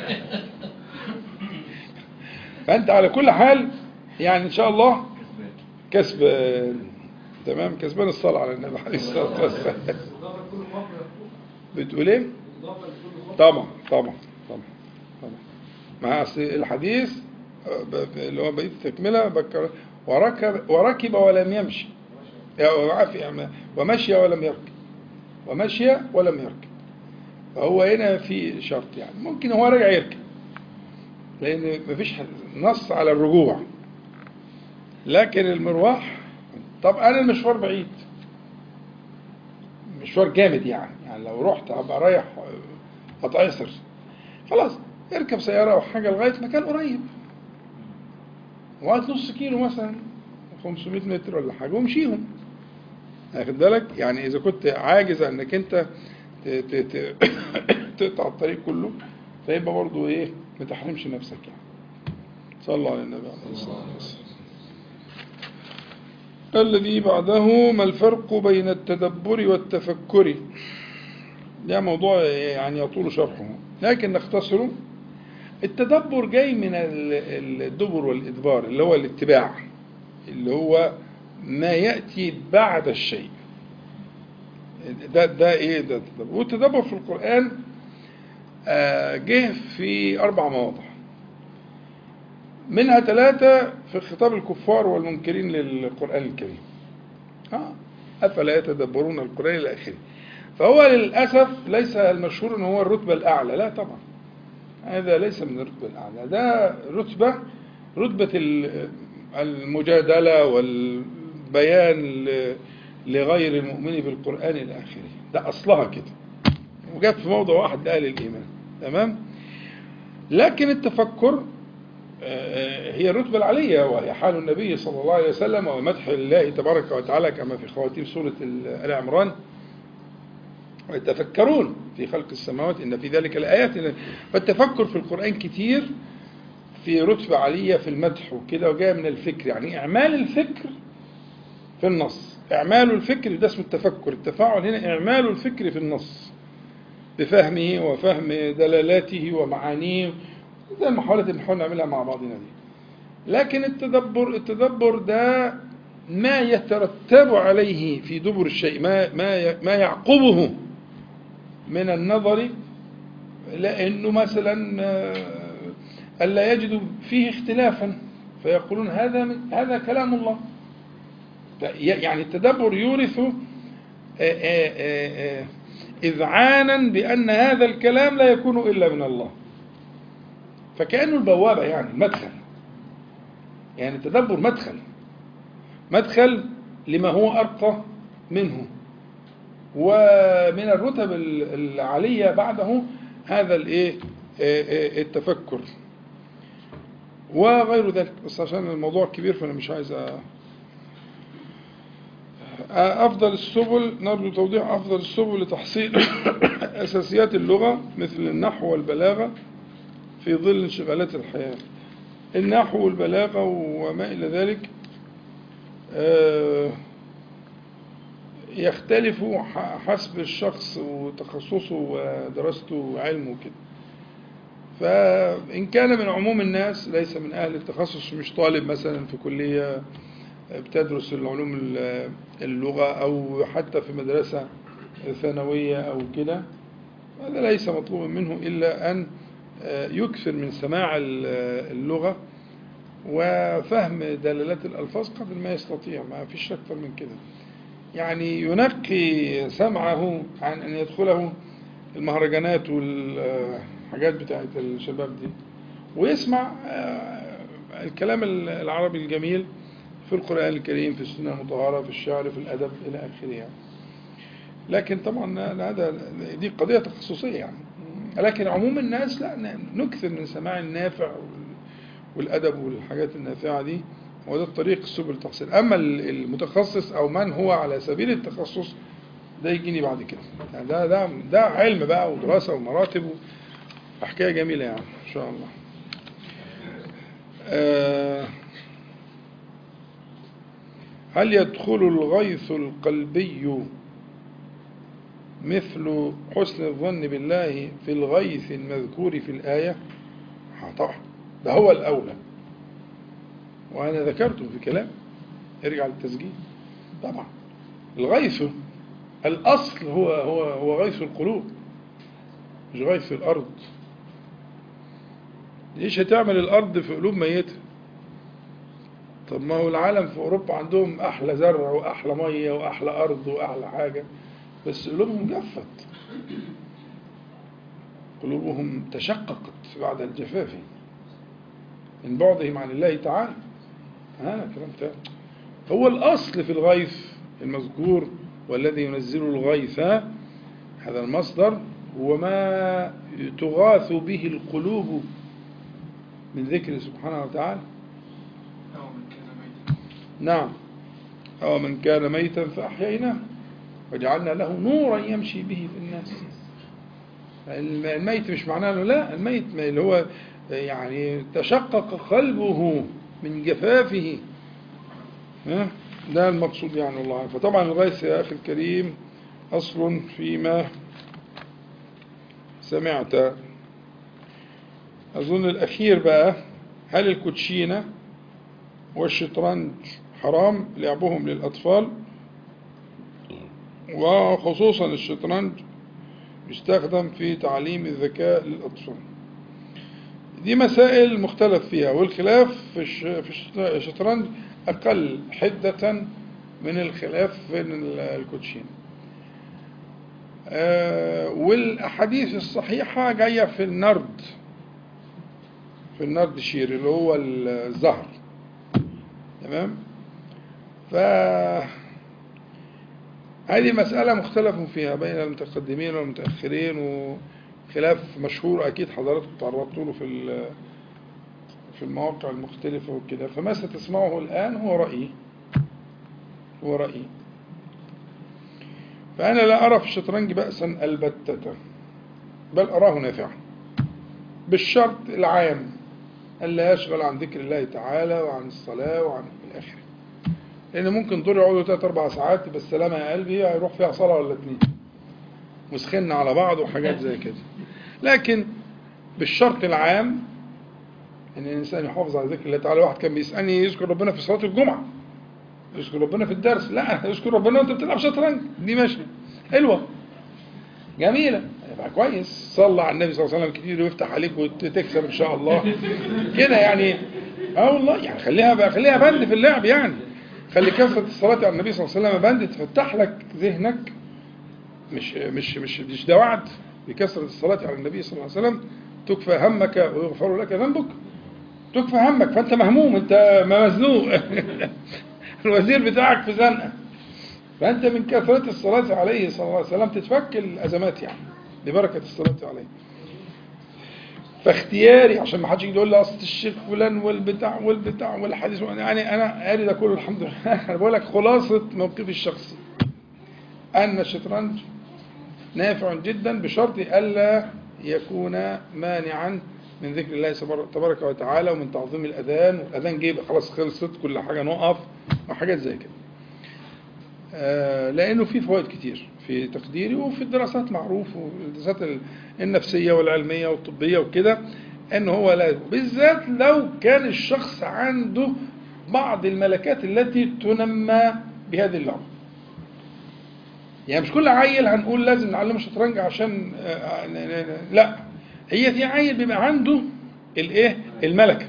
Speaker 1: فأنت على كل حال يعني إن شاء الله كسبان تمام كسبان الصلاة على النبي عليه الصلاة والسلام
Speaker 5: الإضافة لكل خطوة يا أخوه.
Speaker 1: بتقول إيه؟
Speaker 5: الإضافة لكل خطوة.
Speaker 1: طبعا طبعا طبعا طبعا مع أصل الحديث آه، ب- ب- اللي هو بقيت تكملة بكر وركب وركب ولم يمشي يعني وعافي- يعني ومشي ولم يركب ومشي ولم يركب فهو هنا في شرط يعني ممكن هو راجع يركب لأن مفيش نص على الرجوع لكن المروح طب أنا المشوار بعيد مشوار جامد يعني يعني لو رحت هبقى رايح آه، هتعصر خلاص اركب سيارة أو حاجة لغاية مكان قريب وقت نص كيلو مثلا 500 متر ولا حاجة وامشيهم واخد بالك يعني إذا كنت عاجز إنك أنت ت- ت- ت- تقطع الطريق كله فيبقى برضه إيه ما تحرمش نفسك يعني صلى الله على النبي عليه الصلاة والسلام الذي بعده ما الفرق بين التدبر والتفكر ده موضوع يعني يطول شرحه لكن نختصره التدبر جاي من ال- الدبر والإدبار اللي هو الاتباع اللي هو ما يأتي بعد الشيء ده ده ايه ده التدبر والتدبر في القرآن آه، جه في أربع مواضع منها ثلاثة في خطاب الكفار والمنكرين للقرآن الكريم آه. أفلا يتدبرون القرآن إلى آخره فهو للأسف ليس المشهور أنه هو الرتبة الأعلى لا طبعا هذا ليس من الرتبة الأعلى ده رتبة رتبة ال- المجادلة والبيان ل- لغير المؤمن بالقرآن إلى آخره ده أصلها كده وجت في موضع واحد لأهل الإيمان تمام لكن التفكر آه، هي الرتبة العلية وهي حال النبي صلى الله عليه وسلم ومدح الله تبارك وتعالى كما في خواتيم سورة ال- آل عمران ويتفكرون في خلق السماوات إن في ذلك الآيات فالتفكر في القرآن كتير في رتبة عالية في المدح وكده وجاء من الفكر يعني إعمال الفكر في النص إعمال الفكر ده اسمه التفكر التفاعل هنا إعمال الفكر في النص بفهمه وفهم دلالاته ومعانيه زي المحاولات اللي بنحاول نعملها مع بعضنا دي لكن التدبر التدبر ده ما يترتب عليه في دبر الشيء ما ما ما يعقبه من النظر لأنه مثلا آه، ألا يجدوا فيه اختلافا فيقولون هذا من هذا كلام الله يعني التدبر يورث آه، آه، آه، آه، إذعانا بأن هذا الكلام لا يكون إلا من الله فكأنه البوابة يعني المدخل يعني التدبر مدخل مدخل لما هو أرقى منه ومن الرتب ال- العالية بعده هذا الايه آه، آه، التفكر وغير ذلك بس عشان الموضوع كبير فأنا مش عايز أ- أفضل السبل نرجو توضيح أفضل السبل لتحصيل أساسيات اللغة مثل النحو والبلاغة في ظل انشغالات الحياة النحو والبلاغة وما إلى ذلك آه، يختلف ح- حسب الشخص وتخصصه ودراسته وعلمه كده فإن كان من عموم الناس ليس من أهل التخصص مش طالب مثلا في كلية بتدرس العلوم ال- اللغة أو حتى في مدرسة ثانوية أو كده هذا ليس مطلوبا منه إلا أن آه، يكثر من سماع ال- اللغة وفهم دلالات الألفاظ قدر ما يستطيع ما فيش أكثر من كده يعني ينقي سمعه عن أن يدخله المهرجانات والحاجات بتاعت الشباب دي ويسمع آه، الكلام العربي الجميل في القرآن الكريم في السنة المطهرة في الشعر في الأدب إلى آخره يعني لكن طبعا هذا دي قضية تخصصية يعني لكن عموم الناس لا نكثر من سماع النافع والأدب والحاجات النافعة دي وده الطريق السبل التحصيل أما المتخصص أو من هو على سبيل التخصص ده يجيني بعد كده يعني ده ده ده علم بقى ودراسة ومراتب وحكاية جميلة يعني إن شاء الله آه هل يدخل الغيث القلبي مثل حسن الظن بالله في الغيث المذكور في الآية آه طبعا ده هو الأولى وأنا ذكرته في كلام ارجع للتسجيل طبعا الغيث الأصل هو هو هو غيث القلوب مش غيث الأرض ليش هتعمل الأرض في قلوب ميتة طب ما هو العالم في أوروبا عندهم أحلى زرع وأحلى مية وأحلى أرض وأحلى حاجة بس قلوبهم جفت قلوبهم تشققت بعد الجفاف من بعدهم عن الله تعالى ها كلام تاني هو الأصل في الغيث المذكور والذي ينزل الغيث هذا المصدر هو ما تغاث به القلوب من ذكر سبحانه وتعالى
Speaker 5: أو من كان ميتا
Speaker 1: نعم أو من كان ميتا فأحييناه وجعلنا له نورا يمشي به في الناس الميت مش معناه له لا الميت اللي هو يعني تشقق قلبه من جفافه ها؟ ده المقصود يعني والله أعلم. فطبعا الغيث يا أخي الكريم أصل فيما سمعت أظن الأخير بقى هل الكوتشينة والشطرنج حرام لعبهم للأطفال وخصوصا الشطرنج يستخدم في تعليم الذكاء للأطفال دي مسائل مختلف فيها والخلاف في الش- في الشط- الشطرنج أقل حدة من الخلاف في ال- الكوتشين آه، والأحاديث الصحيحة جاية في النرد في النرد شير اللي هو الزهر تمام ف هذه مسألة مختلف فيها بين المتقدمين والمتأخرين وخلاف مشهور أكيد حضراتكم تعرضتوا له في ال- في المواقع المختلفة وكده فما ستسمعه الآن هو رأيي هو رأيي فأنا لا أرى في الشطرنج بأسا البتة بل أراه نافعا بالشرط العام ألا يشغل عن ذكر الله تعالى وعن الصلاة وعن إلى آخره لأن ممكن دول يقعدوا تلات أربع ساعات يبقى السلامة يا قلبي هيروح فيها صلاة ولا اتنين وسخنا على بعض وحاجات زي كده لكن بالشرط العام ان الانسان يحافظ على ذكر الله تعالى واحد كان بيسالني يذكر ربنا في صلاه الجمعه يذكر ربنا في الدرس لا يذكر ربنا وانت بتلعب شطرنج دي ماشيه حلوه جميله يبقى كويس صلى على النبي صلى الله عليه وسلم كتير ويفتح عليك وتكسب ان شاء الله كده يعني اه والله يعني خليها بقى خليها بند في اللعب يعني خلي كثره الصلاه على النبي صلى الله عليه وسلم بند تفتح لك ذهنك مش مش مش مش ده وعد بكثره الصلاه على النبي صلى الله عليه وسلم تكفى همك ويغفر لك ذنبك تكفى همك فانت مهموم انت مزنوق الوزير بتاعك في زنقه فانت من كثره الصلاه عليه صلى الله عليه وسلم تتفك الازمات يعني ببركه الصلاه عليه فاختياري عشان ما حدش يجي يقول لي اصل الشيخ فلان والبتاع والبتاع والحديث يعني انا قاري ده كله الحمد لله انا بقول لك خلاصه موقفي الشخصي ان الشطرنج نافع جدا بشرط الا يكون مانعا من ذكر الله تبارك وتعالى ومن تعظيم الاذان والاذان جه يبقى خلاص خلصت كل حاجه نقف وحاجات زي كده آه، لانه في فوائد كتير في تقديري وفي الدراسات معروف والدراسات ال- النفسيه والعلميه والطبيه وكده ان هو لا بالذات لو كان الشخص عنده بعض الملكات التي تنمى بهذه اللعبه يعني مش كل عيل هنقول لازم نعلمه شطرنج عشان آه، ن- ن- ن- لا هي في عيل بيبقى عنده الايه الملكه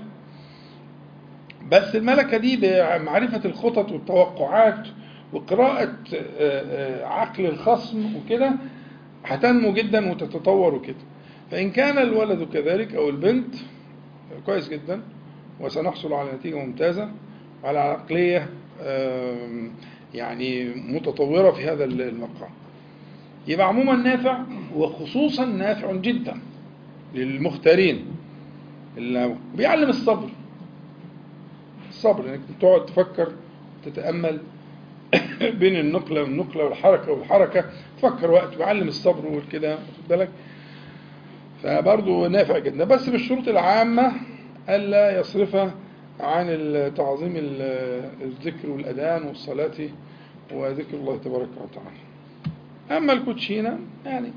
Speaker 1: بس الملكه دي بمعرفه الخطط والتوقعات وقراءه آه، آه، عقل الخصم وكده هتنمو جدا وتتطور وكده فان كان الولد كذلك او البنت كويس جدا وسنحصل على نتيجه ممتازه وعلى عقليه آم، يعني متطورة في هذا المقام يبقى عموما نافع وخصوصا نافع جدا للمختارين اللي بيعلم الصبر الصبر انك تقعد تفكر تتأمل بين النقلة والنقلة والحركة والحركة تفكر وقت ويعلم الصبر والكده واخد بالك فبرضه نافع جدا بس بالشروط العامة ألا يصرف عن تعظيم ال- الذكر والأذان والصلاة وذكر الله تبارك وتعالى أما الكوتشينة يعني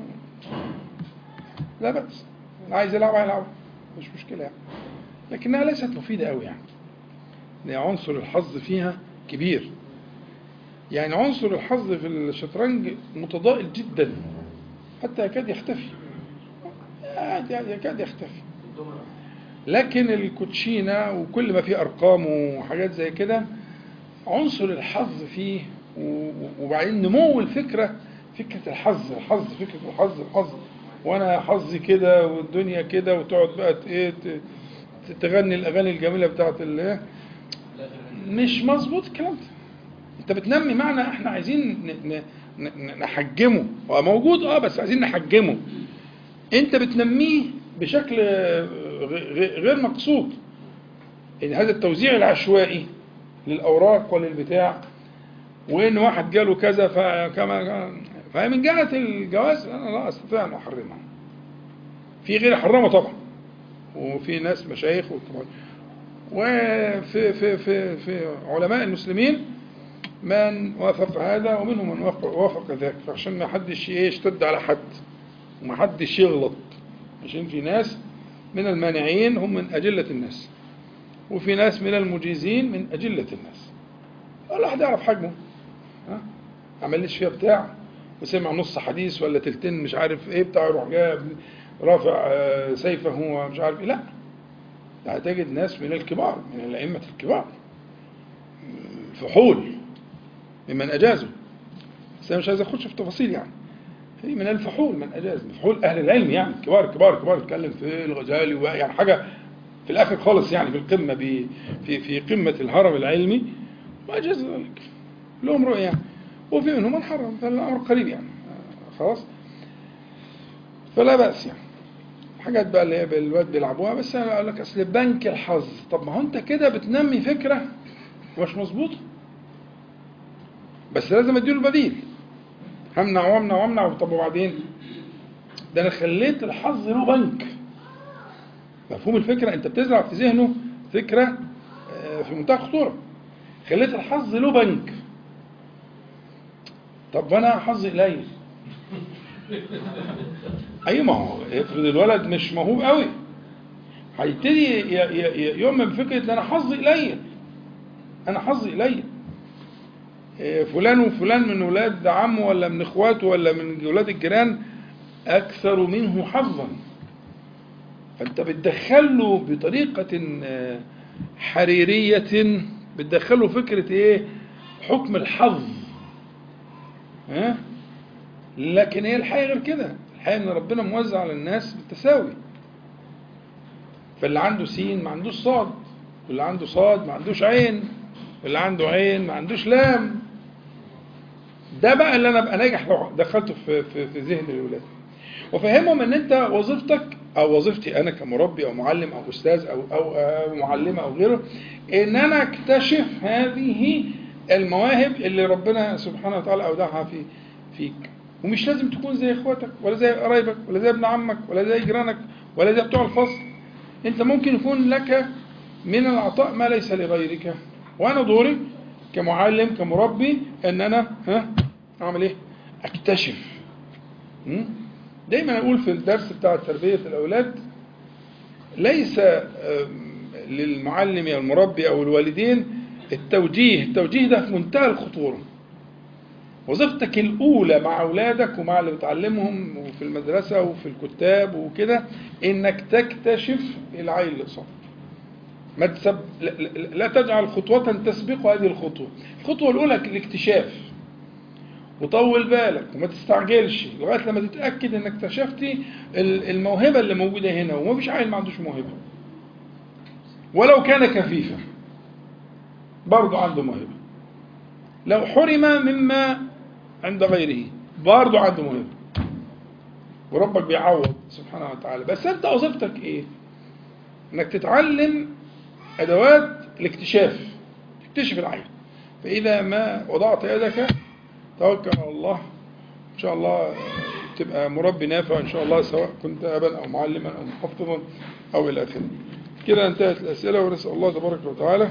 Speaker 1: لا بأس اللي عايز يلعب هيلعب مش مشكلة يعني لكنها ليست مفيدة أوي يعني لأن عنصر الحظ فيها كبير يعني عنصر الحظ في الشطرنج متضائل جدا حتى يكاد يختفي يعني يكاد يختفي لكن الكوتشينة وكل ما فيه أرقام وحاجات زي كده عنصر الحظ فيه و- وبعدين نمو الفكرة فكرة الحظ الحظ فكرة الحظ الحظ وأنا حظي كده والدنيا كده وتقعد بقى ت- إيه ت- ت- تغني الأغاني الجميلة بتاعت ال مش مظبوط الكلام ده انت بتنمي معنى احنا عايزين ن- ن- ن- نحجمه هو موجود اه بس عايزين نحجمه انت بتنميه بشكل غ- غ- غير مقصود ان هذا التوزيع العشوائي للاوراق وللبتاع وان واحد جاله كذا فكما فمن جهه الجواز انا لا استطيع ان احرمها في غير حرمه طبعا وفي ناس مشايخ وطبعا وفي في في في علماء المسلمين من وافق هذا ومنهم من وافق, وافق ذاك فعشان ما حدش ايه يشتد على حد وما حدش يغلط عشان في ناس من المانعين هم من أجلة الناس وفي ناس من المجيزين من أجلة الناس كل واحد يعرف حجمه ها عملش فيها بتاع وسمع نص حديث ولا تلتين مش عارف ايه بتاع يروح جاب رافع آه، سيفه ومش عارف ايه لا لا تجد ناس من الكبار من الأئمة الكبار فحول ممن أجازوا بس أنا مش عايز أخش في تفاصيل يعني في من الفحول من أجاز من فحول أهل العلم يعني كبار كبار كبار اتكلم في الغزالي و- يعني حاجة في الآخر خالص يعني في القمة ب- في في قمة الهرم العلمي وأجاز ذلك لهم رؤية يعني وفي منهم من حرم فالأمر قريب يعني آه، خلاص فلا بأس يعني حاجات بقى اللي هي الواد بيلعبوها بس انا اقول لك اصل بنك الحظ طب ما هو انت كده بتنمي فكره مش مظبوطه بس لازم اديله البديل همنع وامنع وامنع طب وبعدين ده انا خليت الحظ له بنك مفهوم الفكره انت بتزرع في ذهنه فكره آه، في منتهى الخطوره خليت الحظ له بنك طب انا حظي قليل اي ما هو افرض الولد مش موهوب قوي هيبتدي ي- ي- ي- يؤمن بفكره ان انا حظي قليل انا حظي قليل إيه، فلان وفلان من ولاد عمه ولا من اخواته ولا من ولاد الجيران اكثر منه حظا فانت بتدخله بطريقه آه، حريريه بتدخله فكره ايه حكم الحظ ها لكن هي الحقيقة غير كده الحقيقة ان ربنا موزع على الناس بالتساوي فاللي عنده سين ما عندوش صاد واللي عنده صاد ما عندوش عين واللي عنده عين ما عندوش لام ده بقى اللي انا ابقى ناجح لو دخلته في في, في ذهن الولاد وفهمهم ان انت وظيفتك او وظيفتي انا كمربي او معلم او استاذ او او, أو معلمه او غيره ان انا اكتشف هذه المواهب اللي ربنا سبحانه وتعالى اودعها في فيك ومش لازم تكون زي اخواتك ولا زي قرايبك ولا زي ابن عمك ولا زي جيرانك ولا زي بتوع الفصل انت ممكن يكون لك من العطاء ما ليس لغيرك وانا دوري كمعلم كمربي ان انا ها اعمل ايه اكتشف م? دايما اقول في الدرس بتاع تربيه الاولاد ليس آم، للمعلم او المربي او الوالدين التوجيه التوجيه ده في منتهى الخطوره وظيفتك الأولى مع أولادك ومع اللي بتعلمهم وفي المدرسة وفي الكتاب وكده إنك تكتشف العيل اللي قصادك. ما تسب... لا, لا- لا تجعل خطوة تسبق هذه الخطوة. الخطوة الأولى الاكتشاف. وطول بالك وما تستعجلش لغاية لما تتأكد إنك اكتشفتي ال- الموهبة اللي موجودة هنا ومفيش عيل ما عندوش موهبة. ولو كان كفيفا برضه عنده موهبة. لو حرم مما عند غيره برضه عنده موهبة وربك بيعوض سبحانه وتعالى بس انت وظيفتك ايه انك تتعلم ادوات الاكتشاف تكتشف العين فإذا ما وضعت يدك توكل على الله إن شاء الله تبقى مربي نافع إن شاء الله سواء كنت أبا أو معلما أو محفظا أو إلى آخره كده انتهت الأسئلة ونسأل الله تبارك وتعالى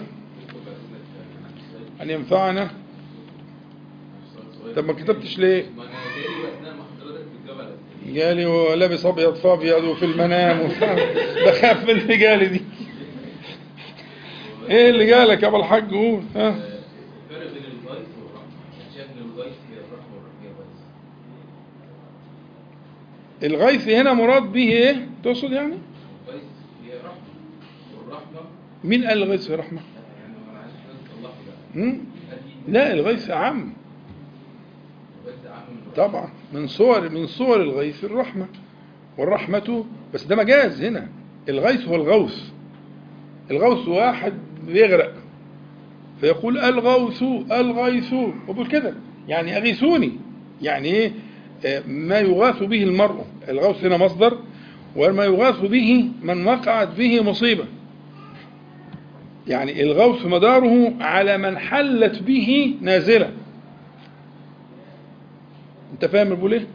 Speaker 1: أن ينفعنا طب ما كتبتش ليه؟
Speaker 2: ما انا جاي اثناء ما حضرتك بتجاوب على الاسئله
Speaker 1: جالي ولابس أبيض في أبيض وفي المنام وبتاع. بخاف من اللي جالي دي إيه اللي جالك يا أبو الحاج قول ها
Speaker 2: الفرق بين الغيث والرحمه انا شايف ان الغيث هي الرحمه والرحمه هي الغيث
Speaker 1: الغيث هنا مراد به إيه؟ تقصد يعني؟
Speaker 2: الغيث هي رحمه والرحمه
Speaker 1: مين قال الغيث في رحمة؟
Speaker 2: يعني انا عايز حضرتك تصلح لي بقى
Speaker 1: هم؟
Speaker 2: أكيد
Speaker 1: لا الغيث أعم
Speaker 2: الغيث اعم من الرحمه
Speaker 1: طبعا من صور من صور الغيث الرحمة والرحمة بس ده مجاز هنا الغيث هو الغوث الغوث واحد بيغرق فيقول الغوث الغيث وبقول كده يعني أغيثوني يعني إيه آه، ما يغاث به المرء الغوث هنا مصدر وما يغاث به من وقعت به مصيبة يعني الغوث مداره على من حلت به نازلة انت فاهم بقول ايه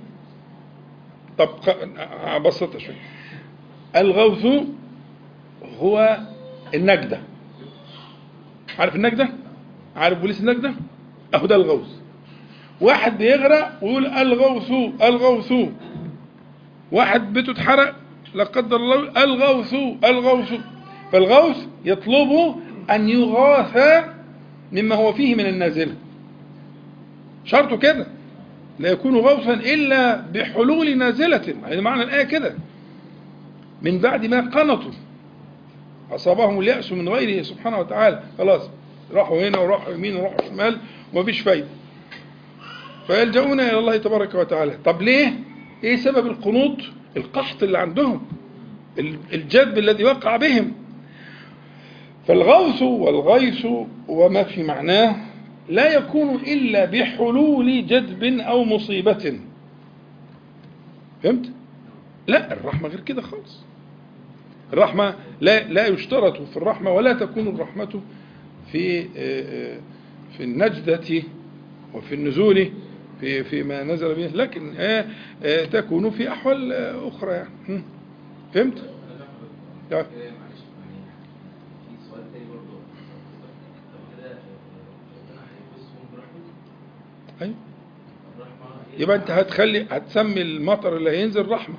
Speaker 1: طب ق- بسطها شويه الغوث هو النجدة عارف النجدة عارف بوليس النجدة اهو ده الغوث واحد بيغرق ويقول الغوث الغوث واحد بيته اتحرق لا قدر الله الغوث الغوث فالغوث يطلب ان يغاث مما هو فيه من النازله شرطه كده لا يكون غوثا إلا بحلول نازلة يعني معنى الآية كده من بعد ما قنطوا أصابهم اليأس من غيره سبحانه وتعالى خلاص راحوا هنا وراحوا يمين وراحوا شمال ومفيش فايدة فيلجؤون إلى الله تبارك وتعالى طب ليه؟ إيه سبب القنوط؟ القحط اللي عندهم ال- الجذب الذي وقع بهم فالغوث والغيث وما في معناه لا يكون إلا بحلول جذب أو مصيبة فهمت؟ لا الرحمة غير كده خالص الرحمة لا لا يشترط في الرحمة ولا تكون الرحمة في آه، آه، في النجدة وفي النزول في فيما نزل به لكن آه، آه، تكون في أحوال آه، أخرى يعني هم. فهمت؟ طيب.
Speaker 2: إيه، معلش يعني في سؤال تاني برضه طب كده ربنا هيبصهم برحمته
Speaker 1: أيوة.
Speaker 2: الرحمه هي
Speaker 1: يبقى أنت هتخلي هتسمي المطر اللي هينزل رحمة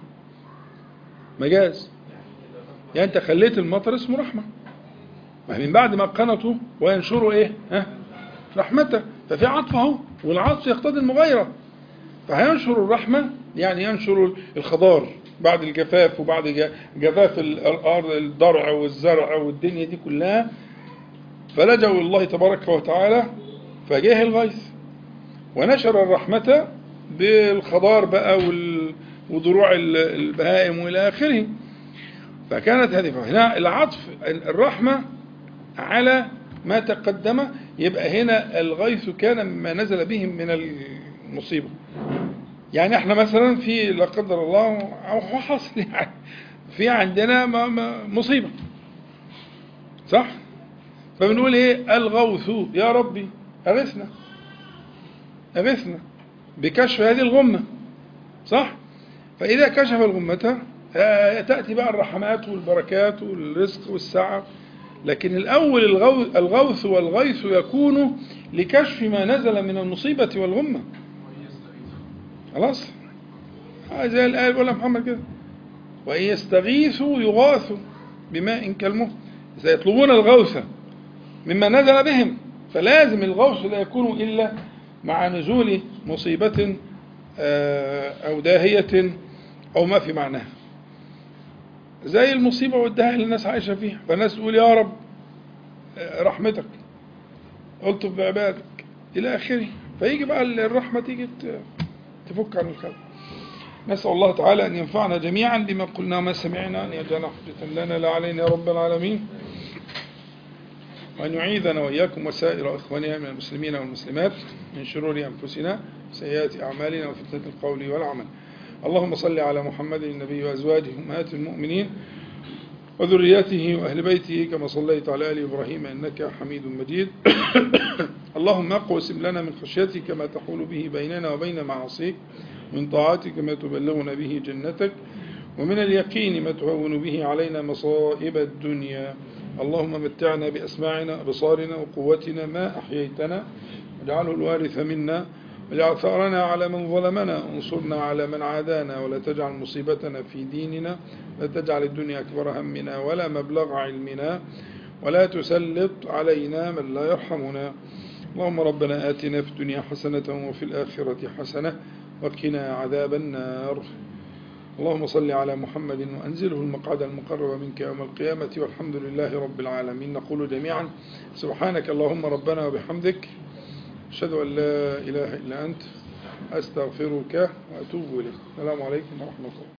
Speaker 1: مجاز يعني أنت خليت المطر اسمه رحمة ما هي من بعد ما قنطوا وينشروا إيه؟ ها؟ رحمته ففي عطف أهو والعطف يقتضي المغايرة فهينشر الرحمة يعني ينشر الخضار بعد الجفاف وبعد ج- جفاف ال- الأرض الضرع والزرع والدنيا دي كلها فلجوا الله تبارك وتعالى فجاه الغيث ونشر الرحمة بالخضار بقى وال- وضروع ال- البهائم وإلى آخره فكانت هذه هنا العطف الرحمة على ما تقدم يبقى هنا الغيث كان مما نزل بهم من المصيبة يعني احنا مثلا في لا قدر الله او حصل يعني في عندنا ما- ما- مصيبة صح فبنقول ايه الغوث يا ربي اغثنا اغثنا بكشف هذه الغمة صح فإذا كشف الغمة آه، تأتي بقى الرحمات والبركات والرزق والسعة لكن الأول الغوث, الغوث والغيث يكون لكشف ما نزل من المصيبة والغمة خلاص آه، زي الآية اللي بيقولها محمد كده وإن يستغيثوا يغاثوا بماء كالمهل سيطلبون الغوث مما نزل بهم فلازم الغوث لا يكون إلا مع نزول مصيبة آه، أو داهية أو ما في معناها زي المصيبة والدهاء اللي الناس عايشة فيها فالناس تقول يا رب آه، رحمتك الطف بعبادك إلى آخره فيجي بقى الرحمة تيجي ت- تفك عن الخلق نسأل الله تعالى أن ينفعنا جميعا بما قلنا وما سمعنا أن يجعل حجة لنا لا علينا يا رب العالمين وأن يعيذنا وإياكم وسائر إخواننا من المسلمين والمسلمات من شرور أنفسنا وسيئات أعمالنا وفتنة القول والعمل اللهم صل على محمد النبي وأزواجه أمهات المؤمنين وذريته وأهل بيته كما صليت على آل إبراهيم إنك حميد مجيد اللهم اقسم لنا من خشيتك ما تحول به بيننا وبين معاصيك من طاعتك ما تبلغنا به جنتك ومن اليقين ما تهون به علينا مصائب الدنيا اللهم متعنا بأسماعنا أبصارنا وقوتنا ما أحييتنا واجعله الوارث منا واجعل ثأرنا على من ظلمنا وانصرنا على من عادانا ولا تجعل مصيبتنا في ديننا لا تجعل الدنيا أكبر همنا ولا مبلغ علمنا ولا تسلط علينا من لا يرحمنا اللهم ربنا آتنا في الدنيا حسنة وفي الآخرة حسنة وقنا عذاب النار اللهم صل على محمد وأنزله المقعد المقرب منك يوم القيامة والحمد لله رب العالمين نقول جميعا سبحانك اللهم ربنا وبحمدك أشهد أن لا إله إلا أنت أستغفرك وأتوب إليك السلام عليكم ورحمة الله